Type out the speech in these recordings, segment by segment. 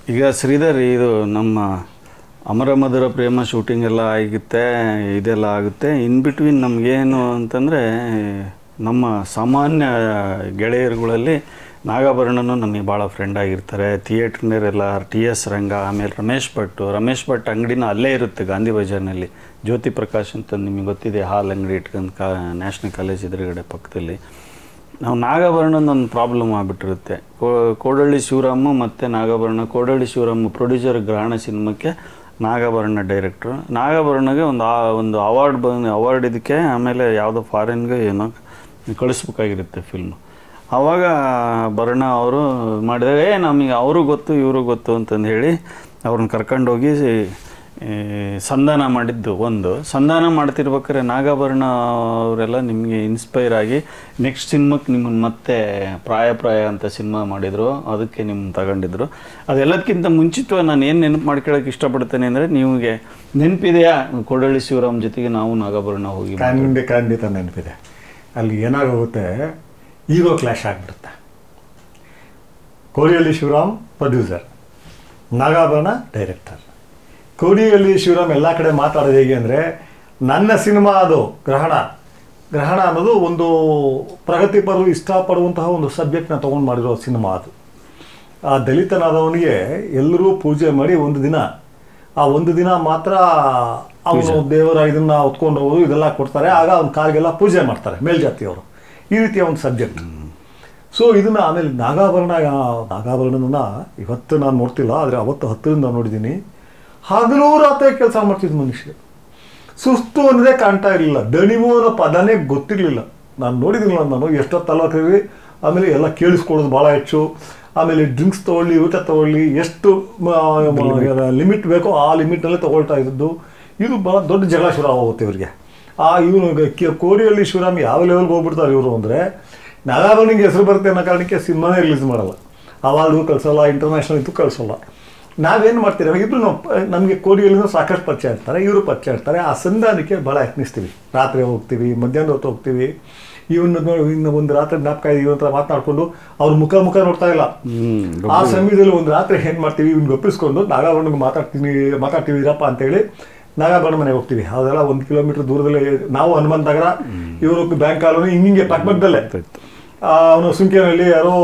ಈಗ ಶ್ರೀಧರ್ ಇದು ನಮ್ಮ ಅಮರ ಮಧುರ ಪ್ರೇಮ ಶೂಟಿಂಗ್ ಎಲ್ಲ ಆಗುತ್ತೆ ಇದೆಲ್ಲ ಆಗುತ್ತೆ ಇನ್ ಬಿಟ್ವೀನ್ ನಮಗೇನು ಅಂತಂದರೆ ನಮ್ಮ ಸಾಮಾನ್ಯ ಗೆಳೆಯರುಗಳಲ್ಲಿ ನಾಗಾಭರಣನು ನಮಗೆ ಭಾಳ ಫ್ರೆಂಡ್ ಆಗಿರ್ತಾರೆ ಥಿಯೇಟ್ರ್ನವರೆಲ್ಲ ಟಿ ಎಸ್ ರಂಗ ಆಮೇಲೆ ರಮೇಶ್ ಭಟ್ ರಮೇಶ್ ಭಟ್ ಅಂಗಡಿನ ಅಲ್ಲೇ ಇರುತ್ತೆ ಗಾಂಧಿ ಬಜಾರ್ನಲ್ಲಿ ಜ್ಯೋತಿ ಪ್ರಕಾಶ್ ಅಂತ ನಿಮಗೆ ಗೊತ್ತಿದೆ ಹಾಲ್ ಅಂಗಡಿ ಇಟ್ಕೊಂಡು ಕಾ ನ್ಯಾಷನಲ್ ಕಾಲೇಜ್ ಎದುರುಗಡೆ ಪಕ್ಕದಲ್ಲಿ ನಾವು ನಾಗಾಭರಣದ ಒಂದು ಪ್ರಾಬ್ಲಮ್ ಆಗಿಬಿಟ್ಟಿರುತ್ತೆ ಕೋಡಳ್ಳಿ ಶಿವರಾಮ ಮತ್ತು ನಾಗಾಭರಣ ಕೋಡಳ್ಳಿ ಶಿವರಾಮ ಪ್ರೊಡ್ಯೂಸರ್ ಗ್ರಹಣ ಸಿನಿಮಾಕ್ಕೆ ನಾಗಾಭರಣ ಡೈರೆಕ್ಟ್ರು ನಾಗಾಭರಣಗೆ ಒಂದು ಆ ಒಂದು ಅವಾರ್ಡ್ ಬಂದು ಅವಾರ್ಡ್ ಇದಕ್ಕೆ ಆಮೇಲೆ ಯಾವುದೋ ಫಾರಿನ್ಗೆ ಏನೋ ಕಳಿಸ್ಬೇಕಾಗಿರುತ್ತೆ ಫಿಲ್ಮು ಆವಾಗ ಭರಣ ಅವರು ಮಾಡಿದಾಗ ಏ ನಮಗೆ ಅವರು ಗೊತ್ತು ಇವರು ಗೊತ್ತು ಅಂತಂದು ಹೇಳಿ ಅವ್ರನ್ನ ಕರ್ಕೊಂಡೋಗಿ ಈ ಸಂಧಾನ ಮಾಡಿದ್ದು ಒಂದು ಸಂಧಾನ ಮಾಡ್ತಿರ್ಬೇಕಾದ್ರೆ ನಾಗಾಭರಣ ಅವರೆಲ್ಲ ನಿಮಗೆ ಇನ್ಸ್ಪೈರ್ ಆಗಿ ನೆಕ್ಸ್ಟ್ ಸಿನಿಮಾಕ್ಕೆ ನಿಮ್ಮನ್ನು ಮತ್ತೆ ಪ್ರಾಯ ಪ್ರಾಯ ಅಂತ ಸಿನಿಮಾ ಮಾಡಿದರು ಅದಕ್ಕೆ ನಿಮ್ಮ ತಗೊಂಡಿದ್ರು ಅದೆಲ್ಲದಕ್ಕಿಂತ ಮುಂಚಿತವಾಗಿ ನಾನು ಏನು ನೆನಪು ಮಾಡ್ಕೊಳ್ಳೋಕೆ ಇಷ್ಟಪಡ್ತೇನೆ ಅಂದರೆ ನಿಮಗೆ ನೆನಪಿದೆಯಾ ಕೊಡಳ್ಳಿ ಶಿವರಾಮ್ ಜೊತೆಗೆ ನಾವು ನಾಗಾಭರಣ ಹೋಗಿ ಖಂಡಿತ ಖಂಡಿತ ನೆನಪಿದೆ ಅಲ್ಲಿ ಏನಾಗೋಗುತ್ತೆ ಈಗೋ ಕ್ಲಾಶ್ ಆಗಿಬಿಡುತ್ತೆ ಕೋಡಿಯಲ್ಲಿ ಶಿವರಾಮ್ ಪ್ರೊಡ್ಯೂಸರ್ ನಾಗಾಭರಣ ಡೈರೆಕ್ಟರ್ ಕೋಡಿಯಲ್ಲಿ ಶಿವರಾಮ್ ಎಲ್ಲ ಕಡೆ ಮಾತಾಡೋದು ಹೇಗೆ ಅಂದರೆ ನನ್ನ ಸಿನಿಮಾ ಅದು ಗ್ರಹಣ ಗ್ರಹಣ ಅನ್ನೋದು ಒಂದು ಪ್ರಗತಿಪರರು ಇಷ್ಟಪಡುವಂತಹ ಒಂದು ಸಬ್ಜೆಕ್ಟ್ನ ತೊಗೊಂಡು ಮಾಡಿರೋ ಸಿನಿಮಾ ಅದು ಆ ದಲಿತನಾದವನಿಗೆ ಎಲ್ಲರೂ ಪೂಜೆ ಮಾಡಿ ಒಂದು ದಿನ ಆ ಒಂದು ದಿನ ಮಾತ್ರ ಅವನು ದೇವರ ಇದನ್ನ ಹೊತ್ಕೊಂಡು ಹೋಗೋದು ಇದೆಲ್ಲ ಕೊಡ್ತಾರೆ ಆಗ ಅವ್ನ ಕಾಲಿಗೆಲ್ಲ ಪೂಜೆ ಮಾಡ್ತಾರೆ ಮೇಲ್ಜಾತಿಯವರು ಈ ರೀತಿಯ ಒಂದು ಸಬ್ಜೆಕ್ಟ್ ಸೊ ಇದನ್ನ ಆಮೇಲೆ ನಾಗಾಭರಣ ನಾಗಾಭರಣನ ಇವತ್ತು ನಾನು ನೋಡ್ತಿಲ್ಲ ಆದರೆ ಅವತ್ತು ಹತ್ತರಿಂದ ನೋಡಿದ್ದೀನಿ ಹಗಲು ರಾತ್ರಿ ಕೆಲಸ ಮಾಡ್ತಿದ್ದ ಮನುಷ್ಯ ಸುಸ್ತು ಅನ್ನೋದೇ ಕಾಣ್ತಾ ಇರಲಿಲ್ಲ ದಣಿವು ಅನ್ನೋ ಪದನೇ ಗೊತ್ತಿರಲಿಲ್ಲ ನಾನು ನೋಡಿದಿಲ್ಲ ನಾನು ಎಷ್ಟೊತ್ತಲ್ಲ ಕರೀರಿ ಆಮೇಲೆ ಎಲ್ಲ ಕೇಳಿಸ್ಕೊಳ್ಳೋದು ಭಾಳ ಹೆಚ್ಚು ಆಮೇಲೆ ಡ್ರಿಂಕ್ಸ್ ತೊಗೊಳ್ಳಿ ಊಟ ತೊಗೊಳ್ಳಿ ಎಷ್ಟು ಲಿಮಿಟ್ ಬೇಕೋ ಆ ಲಿಮಿಟ್ನಲ್ಲೇ ತೊಗೊಳ್ತಾ ಇದ್ದದ್ದು ಇದು ಭಾಳ ದೊಡ್ಡ ಜಗಳ ಶುರು ಆಗೋಗುತ್ತೆ ಇವರಿಗೆ ಆ ಇವನು ಕೋರಿಯಲ್ಲಿ ಶಿವರಾಮ್ ಯಾವ ಲೆವೆಲ್ಗೆ ಹೋಗ್ಬಿಡ್ತಾರೆ ಇವರು ಅಂದರೆ ನಾಗಾಭರಣಿಗೆ ಹೆಸರು ಬರುತ್ತೆ ಅನ್ನೋ ಕಾರಣಕ್ಕೆ ಸಿನಿಮಾನೇ ರಿಲೀಸ್ ಮಾಡಲ್ಲ ಅವಾರ್ಡು ಕಳಿಸಲ್ಲ ಇಂಟರ್ನ್ಯಾಷನಲ್ ಇದು ಕಳಿಸಲ್ಲ ನಾವೇನು ಮಾಡ್ತೀವಿ ಇಬ್ಬರು ನಾವು ನಮಗೆ ಕೋರಿಯಲ್ಲಿನೂ ಸಾಕಷ್ಟು ಪರಿಚಯ ಇರ್ತಾರೆ ಇವರು ಪರಿಚಯ ಇರ್ತಾರೆ ಆ ಸಂಧಾನಕ್ಕೆ ಭಾಳ ಯತ್ನಿಸ್ತೀವಿ ರಾತ್ರಿ ಹೋಗ್ತೀವಿ ಮಧ್ಯಾಹ್ನ ಹೊತ್ತು ಹೋಗ್ತೀವಿ ಇವನ್ನ ನೋಡಿ ಇನ್ನು ಒಂದು ರಾತ್ರಿ ಜ್ಞಾಪಕ ಇದೆ ಅಂತ ಮಾತನಾಡ್ಕೊಂಡು ಅವ್ರ ಮುಖ ಮುಖ ನೋಡ್ತಾ ಇಲ್ಲ ಹ್ಞೂ ಆ ಸಮಯದಲ್ಲಿ ಒಂದು ರಾತ್ರಿ ಏನು ಮಾಡ್ತೀವಿ ಇವ್ನ ಒಪ್ಪಿಸ್ಕೊಂಡು ನಾಗಾಭರಣಗೆ ಮಾತಾಡ್ತೀನಿ ಮಾತಾಡ್ತೀವಿ ಇರಪ್ಪ ಅಂತೇಳಿ ನಾಗಾಭರಣ ಮನೆಗೆ ಹೋಗ್ತೀವಿ ಅದೆಲ್ಲ ಒಂದು ಕಿಲೋಮೀಟರ್ ದೂರದಲ್ಲಿ ನಾವು ಹನುಮಂತ ನಗರ ಇವರು ಬ್ಯಾಂಕ್ ಕಾಲೋನಿ ಹಿಂಗಿಂಗೆ ಪಕ್ಕದಲ್ಲೇ ಅವನು ಸುಂಕೇನಲ್ಲಿ ಯಾರೋ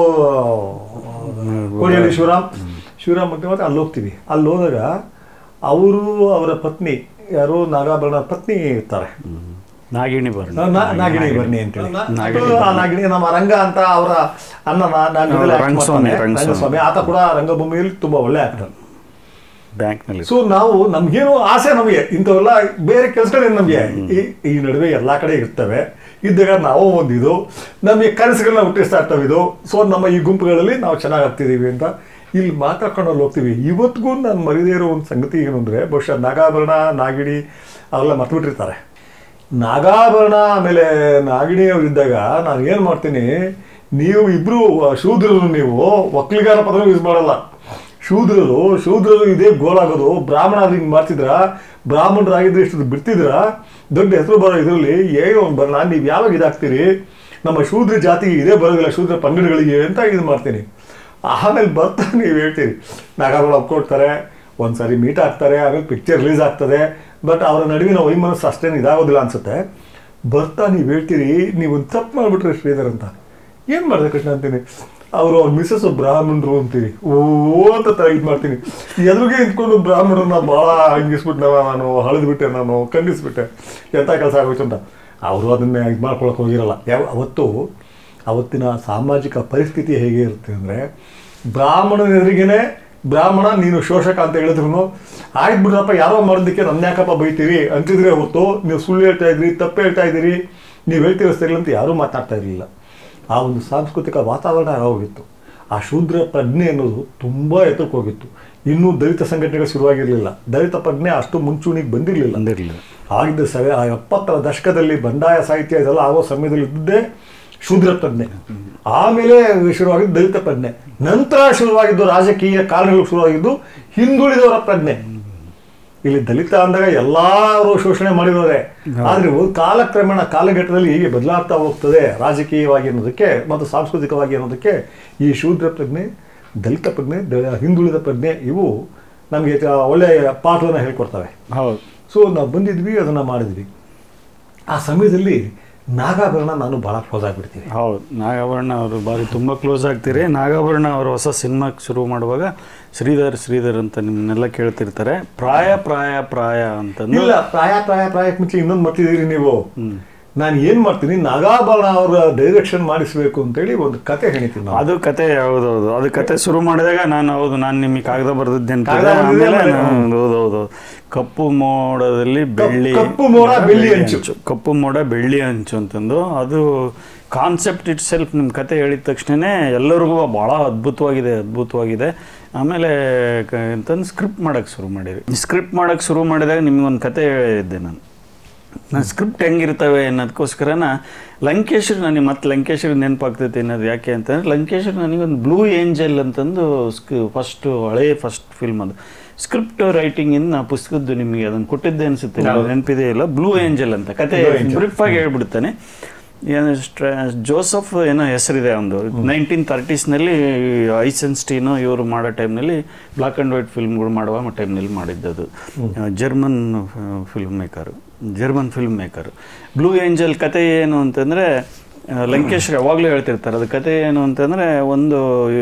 ಕೋಡಿಯಲ್ಲಿ ಶಿವರಾಮ್ ಶಿವರಾಮ್ ಮತ್ತೆ ಮತ್ತೆ ಅಲ್ಲಿ ಹೋಗ್ತೀವಿ ಅಲ್ಲಿ ಹೋದಾಗ ಅವರು ಅವರ ಪತ್ನಿ ಯಾರೋ ನಾಗಾಭರಣ ಪತ್ನಿ ಇರ್ತಾರೆ ನಾಗಿಣಿ ಬರ್ಣ ನಾ- ನಾಗಿಣಿ ಬರ್ನಿ ಅಂತೇಳಿ ನಾಗಿಣಿ ಆ ನಾಗಿಣಿ ನಮ್ಮ ರಂಗ ಅಂತ ಅವರ ಅನ್ನ ನಾ- ನಾಗಿಣಿಯಲ್ಲಿ act ರಂಗಸ್ವಾಮಿ, ಮಾಡ್ತಾನೆ. ರಂಗಸ್ವಾಮಿ. ರಂಗಸ್ವಾಮಿ ಆತ ಕೂಡ ರಂಗಭೂಮಿಯಲ್ಲಿ ತುಂಬಾ ಒಳ್ಳೆ ಆಕ್ಟರ್ ಬ್ಯಾಂಕ್ನಲ್ಲಿ ಸೊ ನಾವು ನಮ್ಗೇನು ಆಸೆ ನಮಗೆ ಇಂಥವೆಲ್ಲ ಬೇರೆ ಕೆಲಸಗಳೇನು ನಮಗೆ ಈ ಈ ನಡುವೆ ಎಲ್ಲಾ ಕಡೆ ಇರ್ತವೆ ಇದ್ದಾಗ ನಾವು ಒಂದಿದು ನಮಗೆ ಕನಸುಗಳನ್ನ ಹುಟ್ಟಿಸ್ತಾ ಇರ್ತವೆ ಇದು ಸೊ ನಮ್ಮ ಈ ಗುಂಪುಗಳಲ್ಲಿ ನಾವು ಚೆನ್ನಾಗಿ ಆಗ್ತಿದೀವಿ ಅಂತ ಇಲ್ಲಿ ಮಾತಾಡ್ಕೊಂಡು ಅಲ್ಲಿ ಹೋಗ್ತೀವಿ ಇವತ್ತಿಗೂ ನಾನು ಮರಿದೇ ಇರೋ ಒಂದು ಸಂಗತಿ ಏನು ಅಂದರೆ ಬಹುಶಃ ನಾಗಾಭರಣ ನಾಗಿಣಿ ಅವೆಲ್ಲ ಮರ್ತ್ಬಿಟ್ಟಿರ್ತಾರೆ ನಾಗಾಭರಣ ಆಮೇಲೆ ನಾಗಿಣಿ ಅವರಿದ್ದಾಗ ನಾನು ಏನು ಮಾಡ್ತೀನಿ ನೀವು ಇಬ್ರು ಶೂದ್ರರು ನೀವು ಒಕ್ಕಲಿಗಾರ ಪದ ಯೂಸ್ ಮಾಡಲ್ಲ ಶೂದ್ರರು ಶೂದ್ರರು ಇದೇ ಗೋಳಾಗೋದು ಬ್ರಾಹ್ಮಣ ಹಿಂಗೆ ಮಾಡ್ತಿದ್ರ ಬ್ರಾಹ್ಮಣರಾಗಿದ್ರೆ ಇಷ್ಟು ಬಿಡ್ತಿದ್ರ ದೊಡ್ಡ ಹೆಸರು ಬರೋ ಇದರಲ್ಲಿ ಏನೋ ಒಂದು ಬರಲ್ಲ ನೀವು ಯಾವಾಗ ಇದಾಗ್ತೀರಿ ನಮ್ಮ ಶೂದ್ರ ಜಾತಿಗೆ ಇದೇ ಬರೋದಿಲ್ಲ ಶೂದ್ರ ಪಂಗಡಗಳಿಗೆ ಅಂತ ಇದು ಮಾಡ್ತೀನಿ ಆಮೇಲೆ ಬರ್ತಾ ನೀವು ಹೇಳ್ತೀರಿ ನಾಗಾಗಳು ಒಪ್ಕೊಡ್ತಾರೆ ಒಂದ್ಸರಿ ಮೀಟ್ ಆಗ್ತಾರೆ ಆಮೇಲೆ ಪಿಕ್ಚರ್ ರಿಲೀಸ್ ಆಗ್ತದೆ ಬಟ್ ಅವರ ನಡುವಿನ ವೈಮನಸ್ಸು ಅಷ್ಟೇನು ಇದಾಗೋದಿಲ್ಲ ಅನ್ಸುತ್ತೆ ಬರ್ತಾ ನೀವು ಹೇಳ್ತೀರಿ ನೀವು ಒಂದು ತಪ್ಪು ಮಾಡಿಬಿಟ್ರೆ ಶ್ರೀಧರ್ ಅಂತ ಏನು ಮಾಡಿದೆ ಕೃಷ್ಣ ಅಂತೀನಿ ಅವರು ಅವ್ರ ಮಿಸ್ಸಸ್ ಬ್ರಾಹ್ಮಣರು ಅಂತೀವಿ ಓ ಅಂತ ತರ ಇದು ಮಾಡ್ತೀನಿ ಎದುರಿಗೆ ನಿಂತ್ಕೊಂಡು ಬ್ರಾಹ್ಮಣರನ್ನ ಭಾಳ ಹಂಗಿಸ್ಬಿಟ್ಟೆ ನಾನು ಹಳಿದ್ಬಿಟ್ಟೆ ನಾನು ಖಂಡಿಸ್ಬಿಟ್ಟೆ ಎಂಥ ಕೆಲಸ ಆಗೋಯ್ತು ಅಂತ ಅವರು ಅದನ್ನೇ ಇದು ಮಾಡ್ಕೊಳಕ್ಕೆ ಹೋಗಿರಲ್ಲ ಯಾವ ಅವತ್ತು ಅವತ್ತಿನ ಸಾಮಾಜಿಕ ಪರಿಸ್ಥಿತಿ ಹೇಗೆ ಇರುತ್ತೆ ಅಂದರೆ ಬ್ರಾಹ್ಮಣನ ಎದುರಿಗೇನೆ ಬ್ರಾಹ್ಮಣ ನೀನು ಶೋಷಕ ಅಂತ ಹೇಳಿದ್ರು ಆಯ್ತು ಬಿಡ್ರಪ್ಪ ಯಾರೋ ಮಾಡೋದಕ್ಕೆ ನನ್ನ ಯಾಕಪ್ಪ ಬೈತೀರಿ ಅಂತಿದ್ರೆ ಹೊತ್ತು ನೀವು ಸುಳ್ಳು ಹೇಳ್ತಾ ಇದ್ರಿ ತಪ್ಪು ಹೇಳ್ತಾ ಇದ್ದೀರಿ ನೀವು ಹೇಳ್ತೀರ ಸರಿ ಅಂತ ಯಾರೂ ಮಾತಾಡ್ತಾ ಇರಲಿಲ್ಲ ಆ ಒಂದು ಸಾಂಸ್ಕೃತಿಕ ವಾತಾವರಣ ಹೋಗಿತ್ತು ಆ ಶೂದ್ರ ಪ್ರಜ್ಞೆ ಅನ್ನೋದು ತುಂಬ ಎತ್ತರಕ್ಕೆ ಹೋಗಿತ್ತು ಇನ್ನೂ ದಲಿತ ಸಂಘಟನೆಗಳು ಶುರುವಾಗಿರಲಿಲ್ಲ ದಲಿತ ಪ್ರಜ್ಞೆ ಅಷ್ಟು ಮುಂಚೂಣಿಗೆ ಬಂದಿರಲಿಲ್ಲ ಬಂದಿರಲಿಲ್ಲ ಆಗಿದ್ದ ಸ ಆ ಎಪ್ಪತ್ತರ ದಶಕದಲ್ಲಿ ಬಂಡಾಯ ಸಾಹಿತ್ಯ ಇದೆಲ್ಲ ಆಗೋ ಸಮಯದಲ್ಲಿ ಇದ್ದೇ ಶೂದ್ರ ಪ್ರಜ್ಞೆ ಆಮೇಲೆ ಶುರುವಾಗಿದ್ದು ದಲಿತ ಪ್ರಜ್ಞೆ ನಂತರ ಶುರುವಾಗಿದ್ದು ರಾಜಕೀಯ ಕಾರಣಗಳು ಶುರುವಾಗಿದ್ದು ಹಿಂದುಳಿದವರ ಪ್ರಜ್ಞೆ ಇಲ್ಲಿ ದಲಿತ ಅಂದಾಗ ಎಲ್ಲರೂ ಶೋಷಣೆ ಮಾಡಿರೋರೆ ಆದ್ರೆ ಒಂದು ಕಾಲಕ್ರಮೇಣ ಕಾಲಘಟ್ಟದಲ್ಲಿ ಹೀಗೆ ಬದಲಾಗ್ತಾ ಹೋಗ್ತದೆ ರಾಜಕೀಯವಾಗಿ ಅನ್ನೋದಕ್ಕೆ ಮತ್ತು ಸಾಂಸ್ಕೃತಿಕವಾಗಿ ಅನ್ನೋದಕ್ಕೆ ಈ ಶೂದ್ರ ಪ್ರಜ್ಞೆ ದಲಿತ ಪ್ರಜ್ಞೆ ದ- ಹಿಂದುಳಿದ ಪ್ರಜ್ಞೆ ಇವು ನಮಗೆ ಒಳ್ಳೆಯ ಪಾಠವನ್ನು ಹೇಳ್ಕೊಡ್ತವೆ ಹೌದು ಸೊ ನಾವು ಬಂದಿದ್ವಿ ಅದನ್ನು ಮಾಡಿದ್ವಿ ಆ ಸಮಯದಲ್ಲಿ ನಾಗಾಭರಣ ನಾನು ಭಾಳ ಕ್ಲೋಸ್ ಆಗಿಬಿಡ್ತೀನಿ ಹೌದು ನಾಗಾಭರಣ ಅವರು ಬಾರಿ ತುಂಬ ಕ್ಲೋಸ್ ಆಗ್ತೀರಿ ನಾಗಾಭರಣ ಅವರು ಹೊಸ ಸಿನಿಮಾ ಶುರು ಮಾಡುವಾಗ ಶ್ರೀಧರ್ ಶ್ರೀಧರ್ ಅಂತ ನಿಮ್ಮನ್ನೆಲ್ಲ ಕೇಳ್ತಿರ್ತಾರೆ ಪ್ರಾಯ ಪ್ರಾಯ ಪ್ರಾಯ ಅಂತಂದು ಇಲ್ಲ ಪ್ರಾಯ ಪ್ರಾಯ ಪ್ರಾಯಕ್ಕೆ ಮುಂಚೆ ಇನ್ನೊಂದು ಮರ್ತಿದ್ದೀರಿ ನೀವು ನಾನು ಏನು ಮಾಡ್ತೀನಿ ನಾಗಾಭರಣ ಅವರ ಡೈರೆಕ್ಷನ್ ಮಾಡಿಸ್ಬೇಕು ಅಂತೇಳಿ ಒಂದು ಕತೆ ಹೇಳ್ತೀನಿ ನಾನು ಅದು ಕತೆ ಹೌದೌದು ಅದು ಕತೆ ಶುರು ಮಾಡಿದಾಗ ನಾನು ಹೌದು ನಾನು ನಿಮಗೆ ಕಾಗದ ಬರೆದಿದ್ದೇನೆ ಕಾಗದ ಬರ್ದಿದ್ದೆ ಆಮೇಲೆ ಆಮೇಲೆ, ನಾನು- ಹೌದೌದು ಕಪ್ಪು ಮೋಡದಲ್ಲಿ ಬೆಳ್ಳಿ ಕಪ್ಪು ಮೋಡ, ಬೆಳ್ಳಿ ಅಂಚು. ಕಪ್ಪು ಮೋಡ ಬೆಳ್ಳಿ ಅಂಚು ಅಂತಂದು ಅದು ಕಾನ್ಸೆಪ್ಟ್ ಇಟ್ ಸೆಲ್ಫ್ ನಿಮ್ಮ ಕತೆ ಹೇಳಿದ ತಕ್ಷಣನೇ ಎಲ್ಲರಿಗೂ ಭಾಳ ಅದ್ಭುತವಾಗಿದೆ ಅದ್ಭುತವಾಗಿದೆ ಆಮೇಲೆ ಕ- ಅಂತಂದು ಸ್ಕ್ರಿಪ್ಟ್ ಮಾಡೋಕ್ಕೆ ಶುರು ಮಾಡಿರಿ ಸ್ಕ್ರಿಪ್ಟ್ ಮಾಡೋಕ್ಕೆ ಶುರು ಮಾಡಿದಾಗ ನಿಮಗೊಂದು ಕತೆ ಹೇಳಿದ್ದೆ ನಾನು ನಾನು ಸ್ಕ್ರಿಪ್ಟ್ ಹೆಂಗಿರ್ತವೆ ಅನ್ನೋದಕ್ಕೋಸ್ಕರನ ಲಂಕೇಶ್ವರ್ ನನಗೆ ಮತ್ತೆ ಲಂಕೇಶ್ವರ್ ನೆನಪಾಗ್ತೈತೆ ಅನ್ನೋದು ಯಾಕೆ ಅಂತಂದ್ರೆ ಲಂಕೇಶ್ವರ್ ನನಗೊಂದು ಬ್ಲೂ ಏಂಜಲ್ ಅಂತಂದು ಸ್ಕ್ ಫಸ್ಟು ಹಳೇ ಫಸ್ಟ್ ಫಿಲ್ಮ್ ಅದು ಸ್ಕ್ರಿಪ್ಟ್ ರೈಟಿಂಗಿಂದ ನಾ ಪುಸ್ತಕದ್ದು ನಿಮಗೆ ಅದನ್ನು ಕೊಟ್ಟಿದ್ದೆ ಅನಿಸುತ್ತೆ ನೆನಪಿದೆ ಇಲ್ಲ ಬ್ಲೂ ಏಂಜಲ್ ಅಂತ ಕತೆ Blue Angel. ಬ್ರೀಫಾಗಿ ಹೇಳ್ಬಿಡ್ತಾನೆ ಏನು ಸ್ಟ್ರ- ಜೋಸಫ್ ಏನೋ ಹೆಸರಿದೆ ಒಂದು ನೈನ್ಟೀನ್ ತರ್ಟೀಸ್ನಲ್ಲಿ ಐಸೆನ್ಸ್ಟೀನು ಇವರು ಮಾಡೋ ಟೈಮ್ನಲ್ಲಿ ಬ್ಲಾಕ್ ಆ್ಯಂಡ್ ವೈಟ್ ಫಿಲ್ಮ್ಗಳು ಮಾಡುವ ಟೈಮ್ನಲ್ಲಿ ಮಾಡಿದ್ದದು German film maker German film maker blue angel ಕತೆ ಏನು ಅಂತಂದರೆ ಲಂಕೇಶ್ವರ ಯಾವಾಗಲೂ ಹೇಳ್ತಿರ್ತಾರೆ ಅದು ಕತೆ ಏನು ಅಂತಂದರೆ ಒಂದು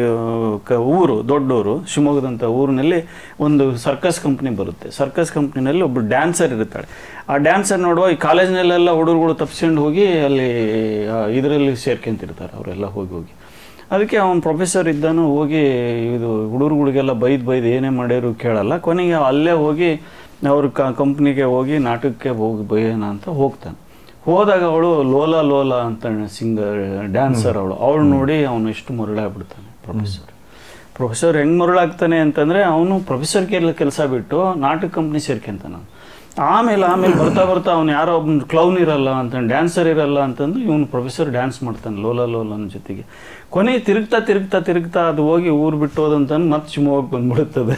ಆ, ಕ- ಊರು ದೊಡ್ಡೂರು ಶಿವಮೊಗ್ಗದಂಥ ಊರಿನಲ್ಲಿ ಒಂದು ಸರ್ಕಸ್ ಕಂಪ್ನಿ ಬರುತ್ತೆ ಸರ್ಕಸ್ ಕಂಪ್ನಿನಲ್ಲಿ ಒಬ್ಬ ಡ್ಯಾನ್ಸರ್ ಇರ್ತಾಳೆ ಆ ಡ್ಯಾನ್ಸರ್ ನೋಡುವ ಈ ಕಾಲೇಜ್ನಲ್ಲೆಲ್ಲ ಹುಡುಗರುಗಳು ತಪ್ಸ್ಕೊಂಡು ಹೋಗಿ ಅಲ್ಲಿ ಇದರಲ್ಲಿ ಸೇರ್ಕೊಂತಿರ್ತಾರೆ ಅವರೆಲ್ಲ ಹೋಗಿ ಹೋಗಿ ಅದಕ್ಕೆ ಅವನ ಪ್ರೊಫೆಸರ್ ಇದ್ದಾನು ಹೋಗಿ ಇದು ಹುಡುಗರುಗಳಿಗೆಲ್ಲ ಬೈದು ಬೈದು ಏನೇ ಮಾಡ್ಯಾರು ಕೇಳಲ್ಲ ಕೊನೆಗೆ ಅಲ್ಲೇ ಹೋಗಿ ಅವ್ರ ಕಂಪ್ನಿಗೆ ಹೋಗಿ ನಾಟಕಕ್ಕೆ ಹೋಗಿ ಬೈಯೋಣ ಅಂತ ಹೋಗ್ತಾನೆ ಹೋದಾಗ ಅವಳು ಲೋಲಾ ಲೋಲಾ ಅಂತ ಸಿಂಗರ್ ಡ್ಯಾನ್ಸರ್ ಅವಳು ಅವಳು ನೋಡಿ ಅವನು ಎಷ್ಟು ಮರಳಾಗ್ಬಿಡ್ತಾನೆ ಪ್ರೊಫೆಸರ್ ಪ್ರೊಫೆಸರ್ ಹೆಂಗೆ ಮರಳಾಗ್ತಾನೆ ಅಂತಂದರೆ ಅವನು ಪ್ರೊಫೆಸರ್ಗೆ ಕೆಲಸ ಬಿಟ್ಟು ನಾಟಕ ಕಂಪ್ನಿ ಸೇರ್ಕೊಂತಾನ ಆಮೇಲೆ ಆಮೇಲೆ ಬರ್ತಾ ಬರ್ತಾ ಅವ್ನು ಯಾರೋ ಒಬ್ಬನು ಕ್ಲೌನ್ ಇರಲ್ಲ ಅಂತ ಡ್ಯಾನ್ಸರ್ ಇರಲ್ಲ ಅಂತಂದು ಇವನು ಪ್ರೊಫೆಸರ್ ಡ್ಯಾನ್ಸ್ ಮಾಡ್ತಾನೆ ಲೋಲಾ ಲೋಲನ ಜೊತೆಗೆ ಕೊನೆ ತಿರುಗ್ತಾ ತಿರುಗ್ತಾ ತಿರುಗ್ತಾ ಅದು ಹೋಗಿ ಊರು ಬಿಟ್ಟು ಹೋದಂತಂದು ಮತ್ತೆ ಶಿವಮೊಗ್ಗಕ್ಕೆ ಬಂದ್ಬಿಡುತ್ತದೆ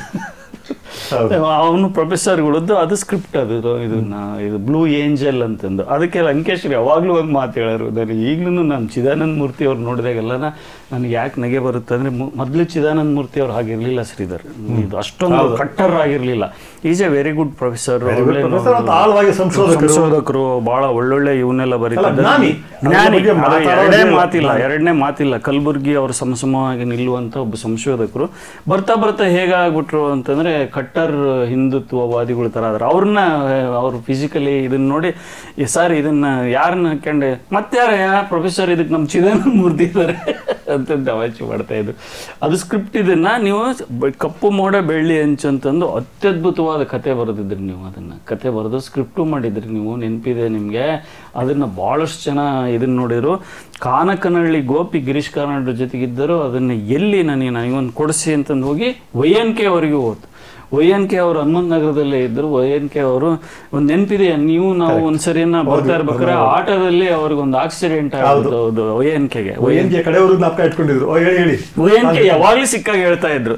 ಹೌದು. ಅವನು ಪ್ರೊಫೆಸರ್ಗಳದ್ದು ಅದು ಸ್ಕ್ರಿಪ್ಟ್ ಅದು ಇದು ನಾ- ಇದು ಬ್ಲೂ ಏಂಜಲ್ ಅಂತಂದು ಅದಕ್ಕೆ ಲಂಕೇಶ್ವರಿ ಯಾವಾಗಲೂ ಒಂದು ಮಾತು ಹೇಳೋರು ನನಗೆ ಈಗಲೂ ನಾನು ಚಿದಾನಂದ ಮೂರ್ತಿ ಅವ್ರು ನೋಡಿದಾಗೆಲ್ಲ ನನಗೆ ಯಾಕೆ ನಗೆ ಬರುತ್ತೆ ಅಂದರೆ ಮೊದಲು ಚಿದಾನಂದ ಮೂರ್ತಿ ಅವ್ರು ಹಾಗಿರಲಿಲ್ಲ ಶ್ರೀಧರ್ ಇದು ಅಷ್ಟೊಂದು ಕಟ್ಟರ್ ಆಗಿರಲಿಲ್ಲ is a very good professor professor ಅಂತ ಆಳವಾಗಿ ಸಂಶೋಧಕರು ಸಂಶೋಧಕರು ಬಹಳ ಒಳ್ಳೊಳ್ಳೆ ಇವನ್ನೆಲ್ಲ ಬರೀತಾರೆ ಜ್ಞಾನಿ. ಜ್ಞಾನಿ ಅದ್ರ ಬಗ್ಗೆ ಅದು ಮಾತಾಡೋದೇ ಎರಡನೇ ಇಲ್ಲ. ಮಾತಿಲ್ಲ ಎರಡನೇ ಮಾತಿಲ್ಲ ಕಲಬುರ್ಗಿ ಅವರು ಸಮಸಮವಾಗಿ ನಿಲ್ಲುವಂತ ಒಬ್ಬ ಸಂಶೋಧಕರು ಬರ್ತಾ ಬರ್ತಾ ಹೇಗಾಗ್ಬಿಟ್ರು ಅಂತಂದ್ರೆ ಕಟ್ಟರ್ ಹಿಂದುತ್ವವಾದಿಗಳ ತರ ಆದ್ರೆ ಅವ್ರನ್ನ ಅವ್ರು ಫಿಸಿಕಲಿ ಇದನ್ನ ನೋಡಿ ಸರ್ ಇದನ್ನ ಯಾರನ್ನ ಹಾಕೊಂಡೆ ಮತ್ತಾರ ಪ್ರೊಫೆಸರ್ ಇದಕ್ಕೆ ನಮ್ಮ ಚಿದಾನಂದ ಮೂರ್ತಿ ಇದ್ದಾರೆ ಅಂತ ದವಾಚಿ ಮಾಡ್ತಾ ಇದ್ರು ಅದು ಸ್ಕ್ರಿಪ್ಟ್ ಇದನ್ನ ನೀವು ಬ- ಕಪ್ಪು ಮೋಡ ಬೆಳ್ಳಿ ಅಂಚು ಅಂತಂದು ಅತ್ಯದ್ಭುತವಾದ ಕತೆ ಬರೆದಿದ್ರಿ ನೀವು ಅದನ್ನ ಕತೆ ಬರೆದು ಸ್ಕ್ರಿಪ್ಟು ಮಾಡಿದ್ರಿ ನೀವು ನೆನಪಿದೆ ನಿಮಗೆ ಅದನ್ನ ಬಹಳಷ್ಟು ಜನ ಇದನ್ನ ನೋಡಿದ್ರು ಕಾನಕನಹಳ್ಳಿ ಗೋಪಿ ಗಿರೀಶ್ ಕಾರ್ನಾಡ್ ಜೊತೆಗಿದ್ದರು ಅದನ್ನ ಎಲ್ಲಿ ನನಗೆ ನನಗೊಂದು ಕೊಡಿಸಿ ಅಂತಂದು ಹೋಗಿ ವೈ ಎನ್ ಕೆ ಅವರಿಗೂ ಹೋಯ್ತು ವೈ ಎನ್ ಕೆ ಅವರು ಹನುಮಂತ ನಗರದಲ್ಲೇ ಇದ್ದರು ವೈ ಎನ್ ಕೆ ಅವರು ಒಂದು ನೆನಪಿದೆ ನೀವು ನಾವು ಒಂದ್ಸರಿನ ಬರ್ತಾ ಇರ್ಬೇಕಾದ್ರೆ ಆಟೋದಲ್ಲಿ ಅವ್ರಿಗೊಂದು ಆಕ್ಸಿಡೆಂಟ್ ಆಗೋದು ಹೌದು ವೈ ಎನ್ ಕೆಗೆ ವೈ ಎನ್ ONG ಕಡೆಯವರು ಜ್ಞಾಪಕ ಇಟ್ಕೊಂಡಿದ್ರು ಓ, ಹೇಳಿ ಹೇಳಿ ವೈ ಎನ್ ಕೆ ಯಾವಾಗಲೂ ಸಿಕ್ಕಾಗ ಹೇಳ್ತಾ ಇದ್ರು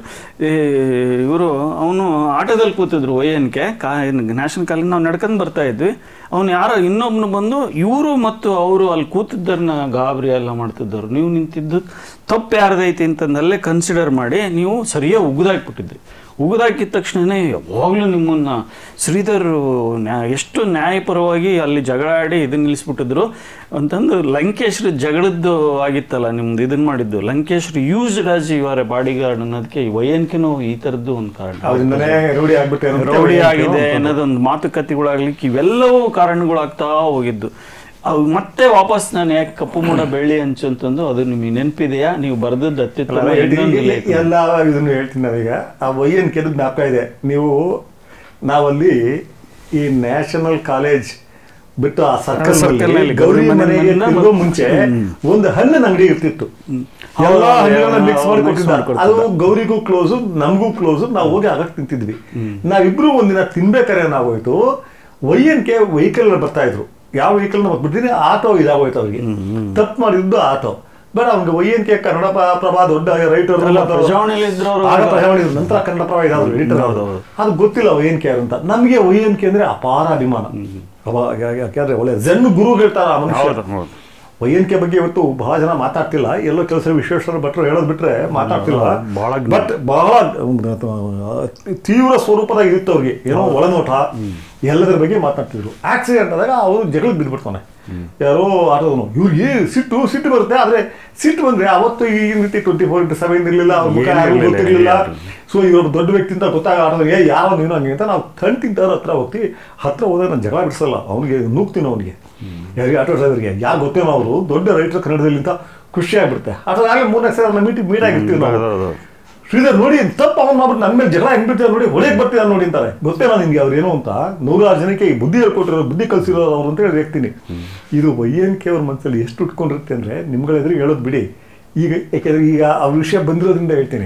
ಇವರು ಅವನು ಆಟೋದಲ್ಲಿ ಕೂತಿದ್ರು ವೈ ಎನ್ ಕೆ ಕಾ ನ್ಯಾಷನಲ್ ಕಾಲೇಜ್ ನಾವು ನಡ್ಕೊಂಡು ಬರ್ತಾ ಇದ್ವಿ ಅವನು ಯಾರೋ ಇನ್ನೊಬ್ನು ಬಂದು ಇವರು ಮತ್ತು ಅವರು ಅಲ್ಲಿ ಕೂತಿದ್ದರನ್ನ ಗಾಬರಿ ಎಲ್ಲ ಮಾಡ್ತಿದ್ದರು ನೀವು ನಿಂತಿದ್ದು ತಪ್ಪು ಯಾರ್ದೈತಿ ಅಂತಂದಲ್ಲೇ ಕನ್ಸಿಡರ್ ಮಾಡಿ ನೀವು ಸರಿಯಾಗಿ ಉಗಿದಾಕ್ಬಿಟ್ಟಿದ್ರಿ ಉಗಿದಾಕಿದ ತಕ್ಷಣನೇ ಯಾವಾಗಲೂ ನಿಮ್ಮನ್ನ ಶ್ರೀಧರ್ ನ್ಯಾ ಎಷ್ಟು ನ್ಯಾಯಪರವಾಗಿ ಅಲ್ಲಿ ಜಗಳ ಆಡಿ ಇದನ್ನ ನಿಲ್ಲಿಸ್ಬಿಟ್ಟಿದ್ರು ಅಂತಂದು ಲಂಕೇಶ್ವರ ಜಗಳದ್ದು ಆಗಿತ್ತಲ್ಲ ನಿಮ್ದು ಇದನ್ನ ಮಾಡಿದ್ದು ಲಂಕೇಶ್ವರ ಯೂಸ್ಡ್ ಆಸ್ ಇವರ ಬಾಡಿ ಗಾರ್ಡ್ ಅನ್ನೋದಕ್ಕೆ ವಯನ್ಕೆನೂ ಈ ಥರದ್ದು ಒಂದು ಕಾರಣ ಅದರಿಂದನೇ ರೂಢಿ ಆಗ್ಬಿಟ್ಟೆ ಅಂತ ರೌಡಿ ONG ಆಗಿದೆ ಅನ್ನೋದೊಂದು ಮಾತುಕತೆಗಳಾಗ್ಲಿಕ್ಕೆ ಇವೆಲ್ಲವೂ ಕಾರಣಗಳಾಗ್ತಾ ಹೋಗಿದ್ದು ಅವು ಮತ್ತೆ ವಾಪಸ್ ನಾನು ಯಾಕೆ ಕಪ್ಪು ಮೂಡ ಬೆಳ್ಳಿ ಹಂಚು ಅಂತಂದು ಅದು ನಿಮಗೆ ನೆನಪಿದೆಯಾ ನೀವು ಬರೆದದ್ದು ಅತ್ಯುತ್ತಮ ಅಲ್ಲ, ಇನ್ನೊಂದು ಈ- ಲೇಖನ. ಎಲ್ಲ ಇದನ್ನು ಹೇಳ್ತೀನಿ ನಾವೀಗ ಆ ವೈಯನ್ ಕೆದು ಜ್ಞಾಪಕ ಇದೆ ನೀವು ನಾವಲ್ಲಿ ಈ ನ್ಯಾಷನಲ್ ಕಾಲೇಜ್ ಬಿಟ್ಟು ಆ ಸರ್ಕಲ್ circle ನಲ್ಲಿ ಗೌರಿ ಗೌರಿ ಮನೆ ಮನೆಗೆ ಮನೆಯಿಂದ ತಿರುಗೋ ಮುಂಚೆ ಒಂದು ಹಣ್ಣಿನ ಅಂಗಡಿ ಇರ್ತಿತ್ತು ಎಲ್ಲ ಹೌದು, ಹಣ್ಣುಗಳನ್ನ ಹೌದು, ಮಿಕ್ಸ್ ಹೌದು, ಮಾಡಿ mix ಕೊಟ್ಟಿದ್ದ ಮಾಡ್ಕೊಡ್ತಿದ್ದ. ಅದು ಗೌರಿಗೂ ಕ್ಲೋಸು ನಮಗೂ ಕ್ಲೋಸು ನಾವು ಹೋಗಿ ಆಗಕ್ಕೆ ತಿಂತಿದ್ವಿ ನಾವಿಬ್ರು ಒಂದಿನ ತಿನ್ಬೇಕಾರೆ ಏನಾಗೋಯ್ತು ವೈಯನ್ಕೆ ವೆಹಿಕಲ್ ಬರ್ತಾ ಇದ್ರು ಯಾವ ವೆಹಿಕಲ್ ಬಿಟ್ಟಿದ್ರೆ ಆಟೋ ಇದಾಗೋಯ್ತು ಅವ್ರಿಗೆ ತಪ್ಪು ಮಾಡಿದ್ದು ಆಟೋ ಬೇಡ ಅವ್ನಿಗೆ ವೈಯನ್ಕೆ ಕನ್ನಡ ಪ- ಪ್ರಭಾ ದೊಡ್ಡ ರೈಟರ್ ಅಲ್ಲ, ಪ್ರಜಾವಾಣಿಲಿ ಇದ್ರವ್ರು ಆಗ ಪ್ರಜಾವಾಣಿ ಇದ್ರು. ನಂತರ ಕನ್ನಡ ಪ್ರಭಾ ಇದಾದ್ರು ಎಡಿಟರ್ ಹೌದು, ಹೌದು. ಅದು ಗೊತ್ತಿಲ್ಲ ವೈಯನ್ಕೆ ಯಾರು ಅಂತ ನಮಗೆ ವೈಯನ್ಕೆ ಅಂದ್ರೆ ಅಪಾರ ಅಭಿಮಾನ ಅವ ಯಾ- ಯಾಕೆಂದ್ರೆ ಒಳ್ಳೆ ಜನ್ ಗುರು ಹೇಳ್ತಾರ ಆ ಮನುಷ್ಯ ಹೌದು ಹೌದು ವೈ ಎನ್ ಕೆ ಬಗ್ಗೆ ಇವತ್ತು ಬಹಳ ಜನ ಮಾತಾಡ್ತಿಲ್ಲ ಎಲ್ಲೋ ಕೆಲಸ ವಿಶ್ವೇಶ್ವರ ಭಟ್ರು ಹೇಳೋದು ಬಿಟ್ರೆ ಮಾತಾಡ್ತಿಲ್ಲ ಬಹಳ ಜ್ಞಾನ. ಬಟ್ ಬಹಳ ಆ, ತೀವ್ರ ಸ್ವರೂಪದ ಇರುತ್ತೆ ಅವ್ರಿಗೆ ಏನೋ ಒಳನೋಟ ಎಲ್ಲದರ ಬಗ್ಗೆ ಮಾತಾಡ್ತಿದ್ರು ಆಕ್ಸಿಡೆಂಟ್ ಆದಾಗ ಅವರು ಜಗಳಕ್ಕೆ ಬಿದ್ದುಬಿಡ್ತಾನೆ ಯಾರೋ ಆಟೋದನು ಇವ್ರಿಗೆ ಸಿಟ್ಟು ಸಿಟ್ಟು ಬರುತ್ತೆ ಆದ್ರೆ ಸಿಟ್ಟು ಬಂದ್ರೆ ಅವತ್ತು ಈ ರೀತಿ ಟ್ವೆಂಟಿ ಫೋರ್ ಇಂಟು ಸೆವೆನ್ ಇರಲಿಲ್ಲ ಅವ್ರ ಮುಖ ಏನ್ ಯಾರಿಗೂ ಇರ್ಲಿಲ್ಲ, ಗೊತ್ತಿರ್ಲಿಲ್ಲ ಯಾರು. ಸೊ ಇವರು ದೊಡ್ಡ ವ್ಯಕ್ತಿ ಅಂತ ಗೊತ್ತಾಗ ಆಟೋದು ಏ ಯಾವ ನೀನು ಹಂಗೆ ಅಂತ ನಾವು ಕಣ್ ತಿಂತಾರ ಹತ್ರ ಹೋಗ್ತೀವಿ ಹತ್ರ ಹೋದಾಗ ನಾನು ಜಗಳ ಬಿಡಿಸಲ್ಲ ಅವ್ನಿಗೆ ನೂಗ್ತೀನಿ ಅವನಿಗೆ ಯಾರಿಗೆ ಆಟೋ ಡ್ರೈವರ್ಗೆ ಯಾರು ಗೊತ್ತೇನೋ ಅವರು ದೊಡ್ಡ ರೈಟರ್ ಕನ್ನಡದಲ್ಲಿ ಅಂತ ಖುಷಿ ಆಗ್ಬಿಡುತ್ತೆ ಆಟೋ ಆಗಲೇ ಮೂರನೇ ಸಲ ನಮ್ಮ ಮೀಟಿಂಗ್ ಮೀಟ್ ಆಗಿರ್ತೀವಿ ನಾವು ಹೌದೌದು. ಶ್ರೀಧರ್ ನೋಡಿ ತಪ್ಪು ಅವನು ಮಾಡ್ಬಿಟ್ಟು ನನ್ನ ಮೇಲೆ ಜಗಳ ಹೆಂಗ್ಬಿಡ್ತಾರೆ ನೋಡಿ ಹೊಡೆಯಕ್ಕೆ ಬರ್ತೀರ ನೋಡಿ ಅಂತಾರೆ ಗೊತ್ತೇನೋ ನಿನ್ಗೆ ಅವ್ರು ಏನು ಅಂತ ನೂರಾರು ಜನಕ್ಕೆ ಈ ಬುದ್ಧಿ ಹೇಳ್ಕೊಟ್ಟಿರೋ ಬುದ್ಧಿ ಕಲಿಸಿರೋರು ಅವ್ರು ಅಂತ ಹೇಳಿ ಹೇಳ್ತೀನಿ ಇದು ವೈ ಎನ್ ಕೆ ಅವ್ರ ಮನಸ್ಸಲ್ಲಿ ಎಷ್ಟು ಉಟ್ಕೊಂಡಿರುತ್ತೆ ಅಂದರೆ ನಿಮ್ಗಳ ಎದುರಿಗೆ ಹೇಳೋದು ಬಿಡಿ ಈಗ ಯಾಕೆಂದ್ರೆ ಈಗ ಆ ವಿಷಯ ಬಂದಿರೋದ್ರಿಂದ ಹೇಳ್ತೀನಿ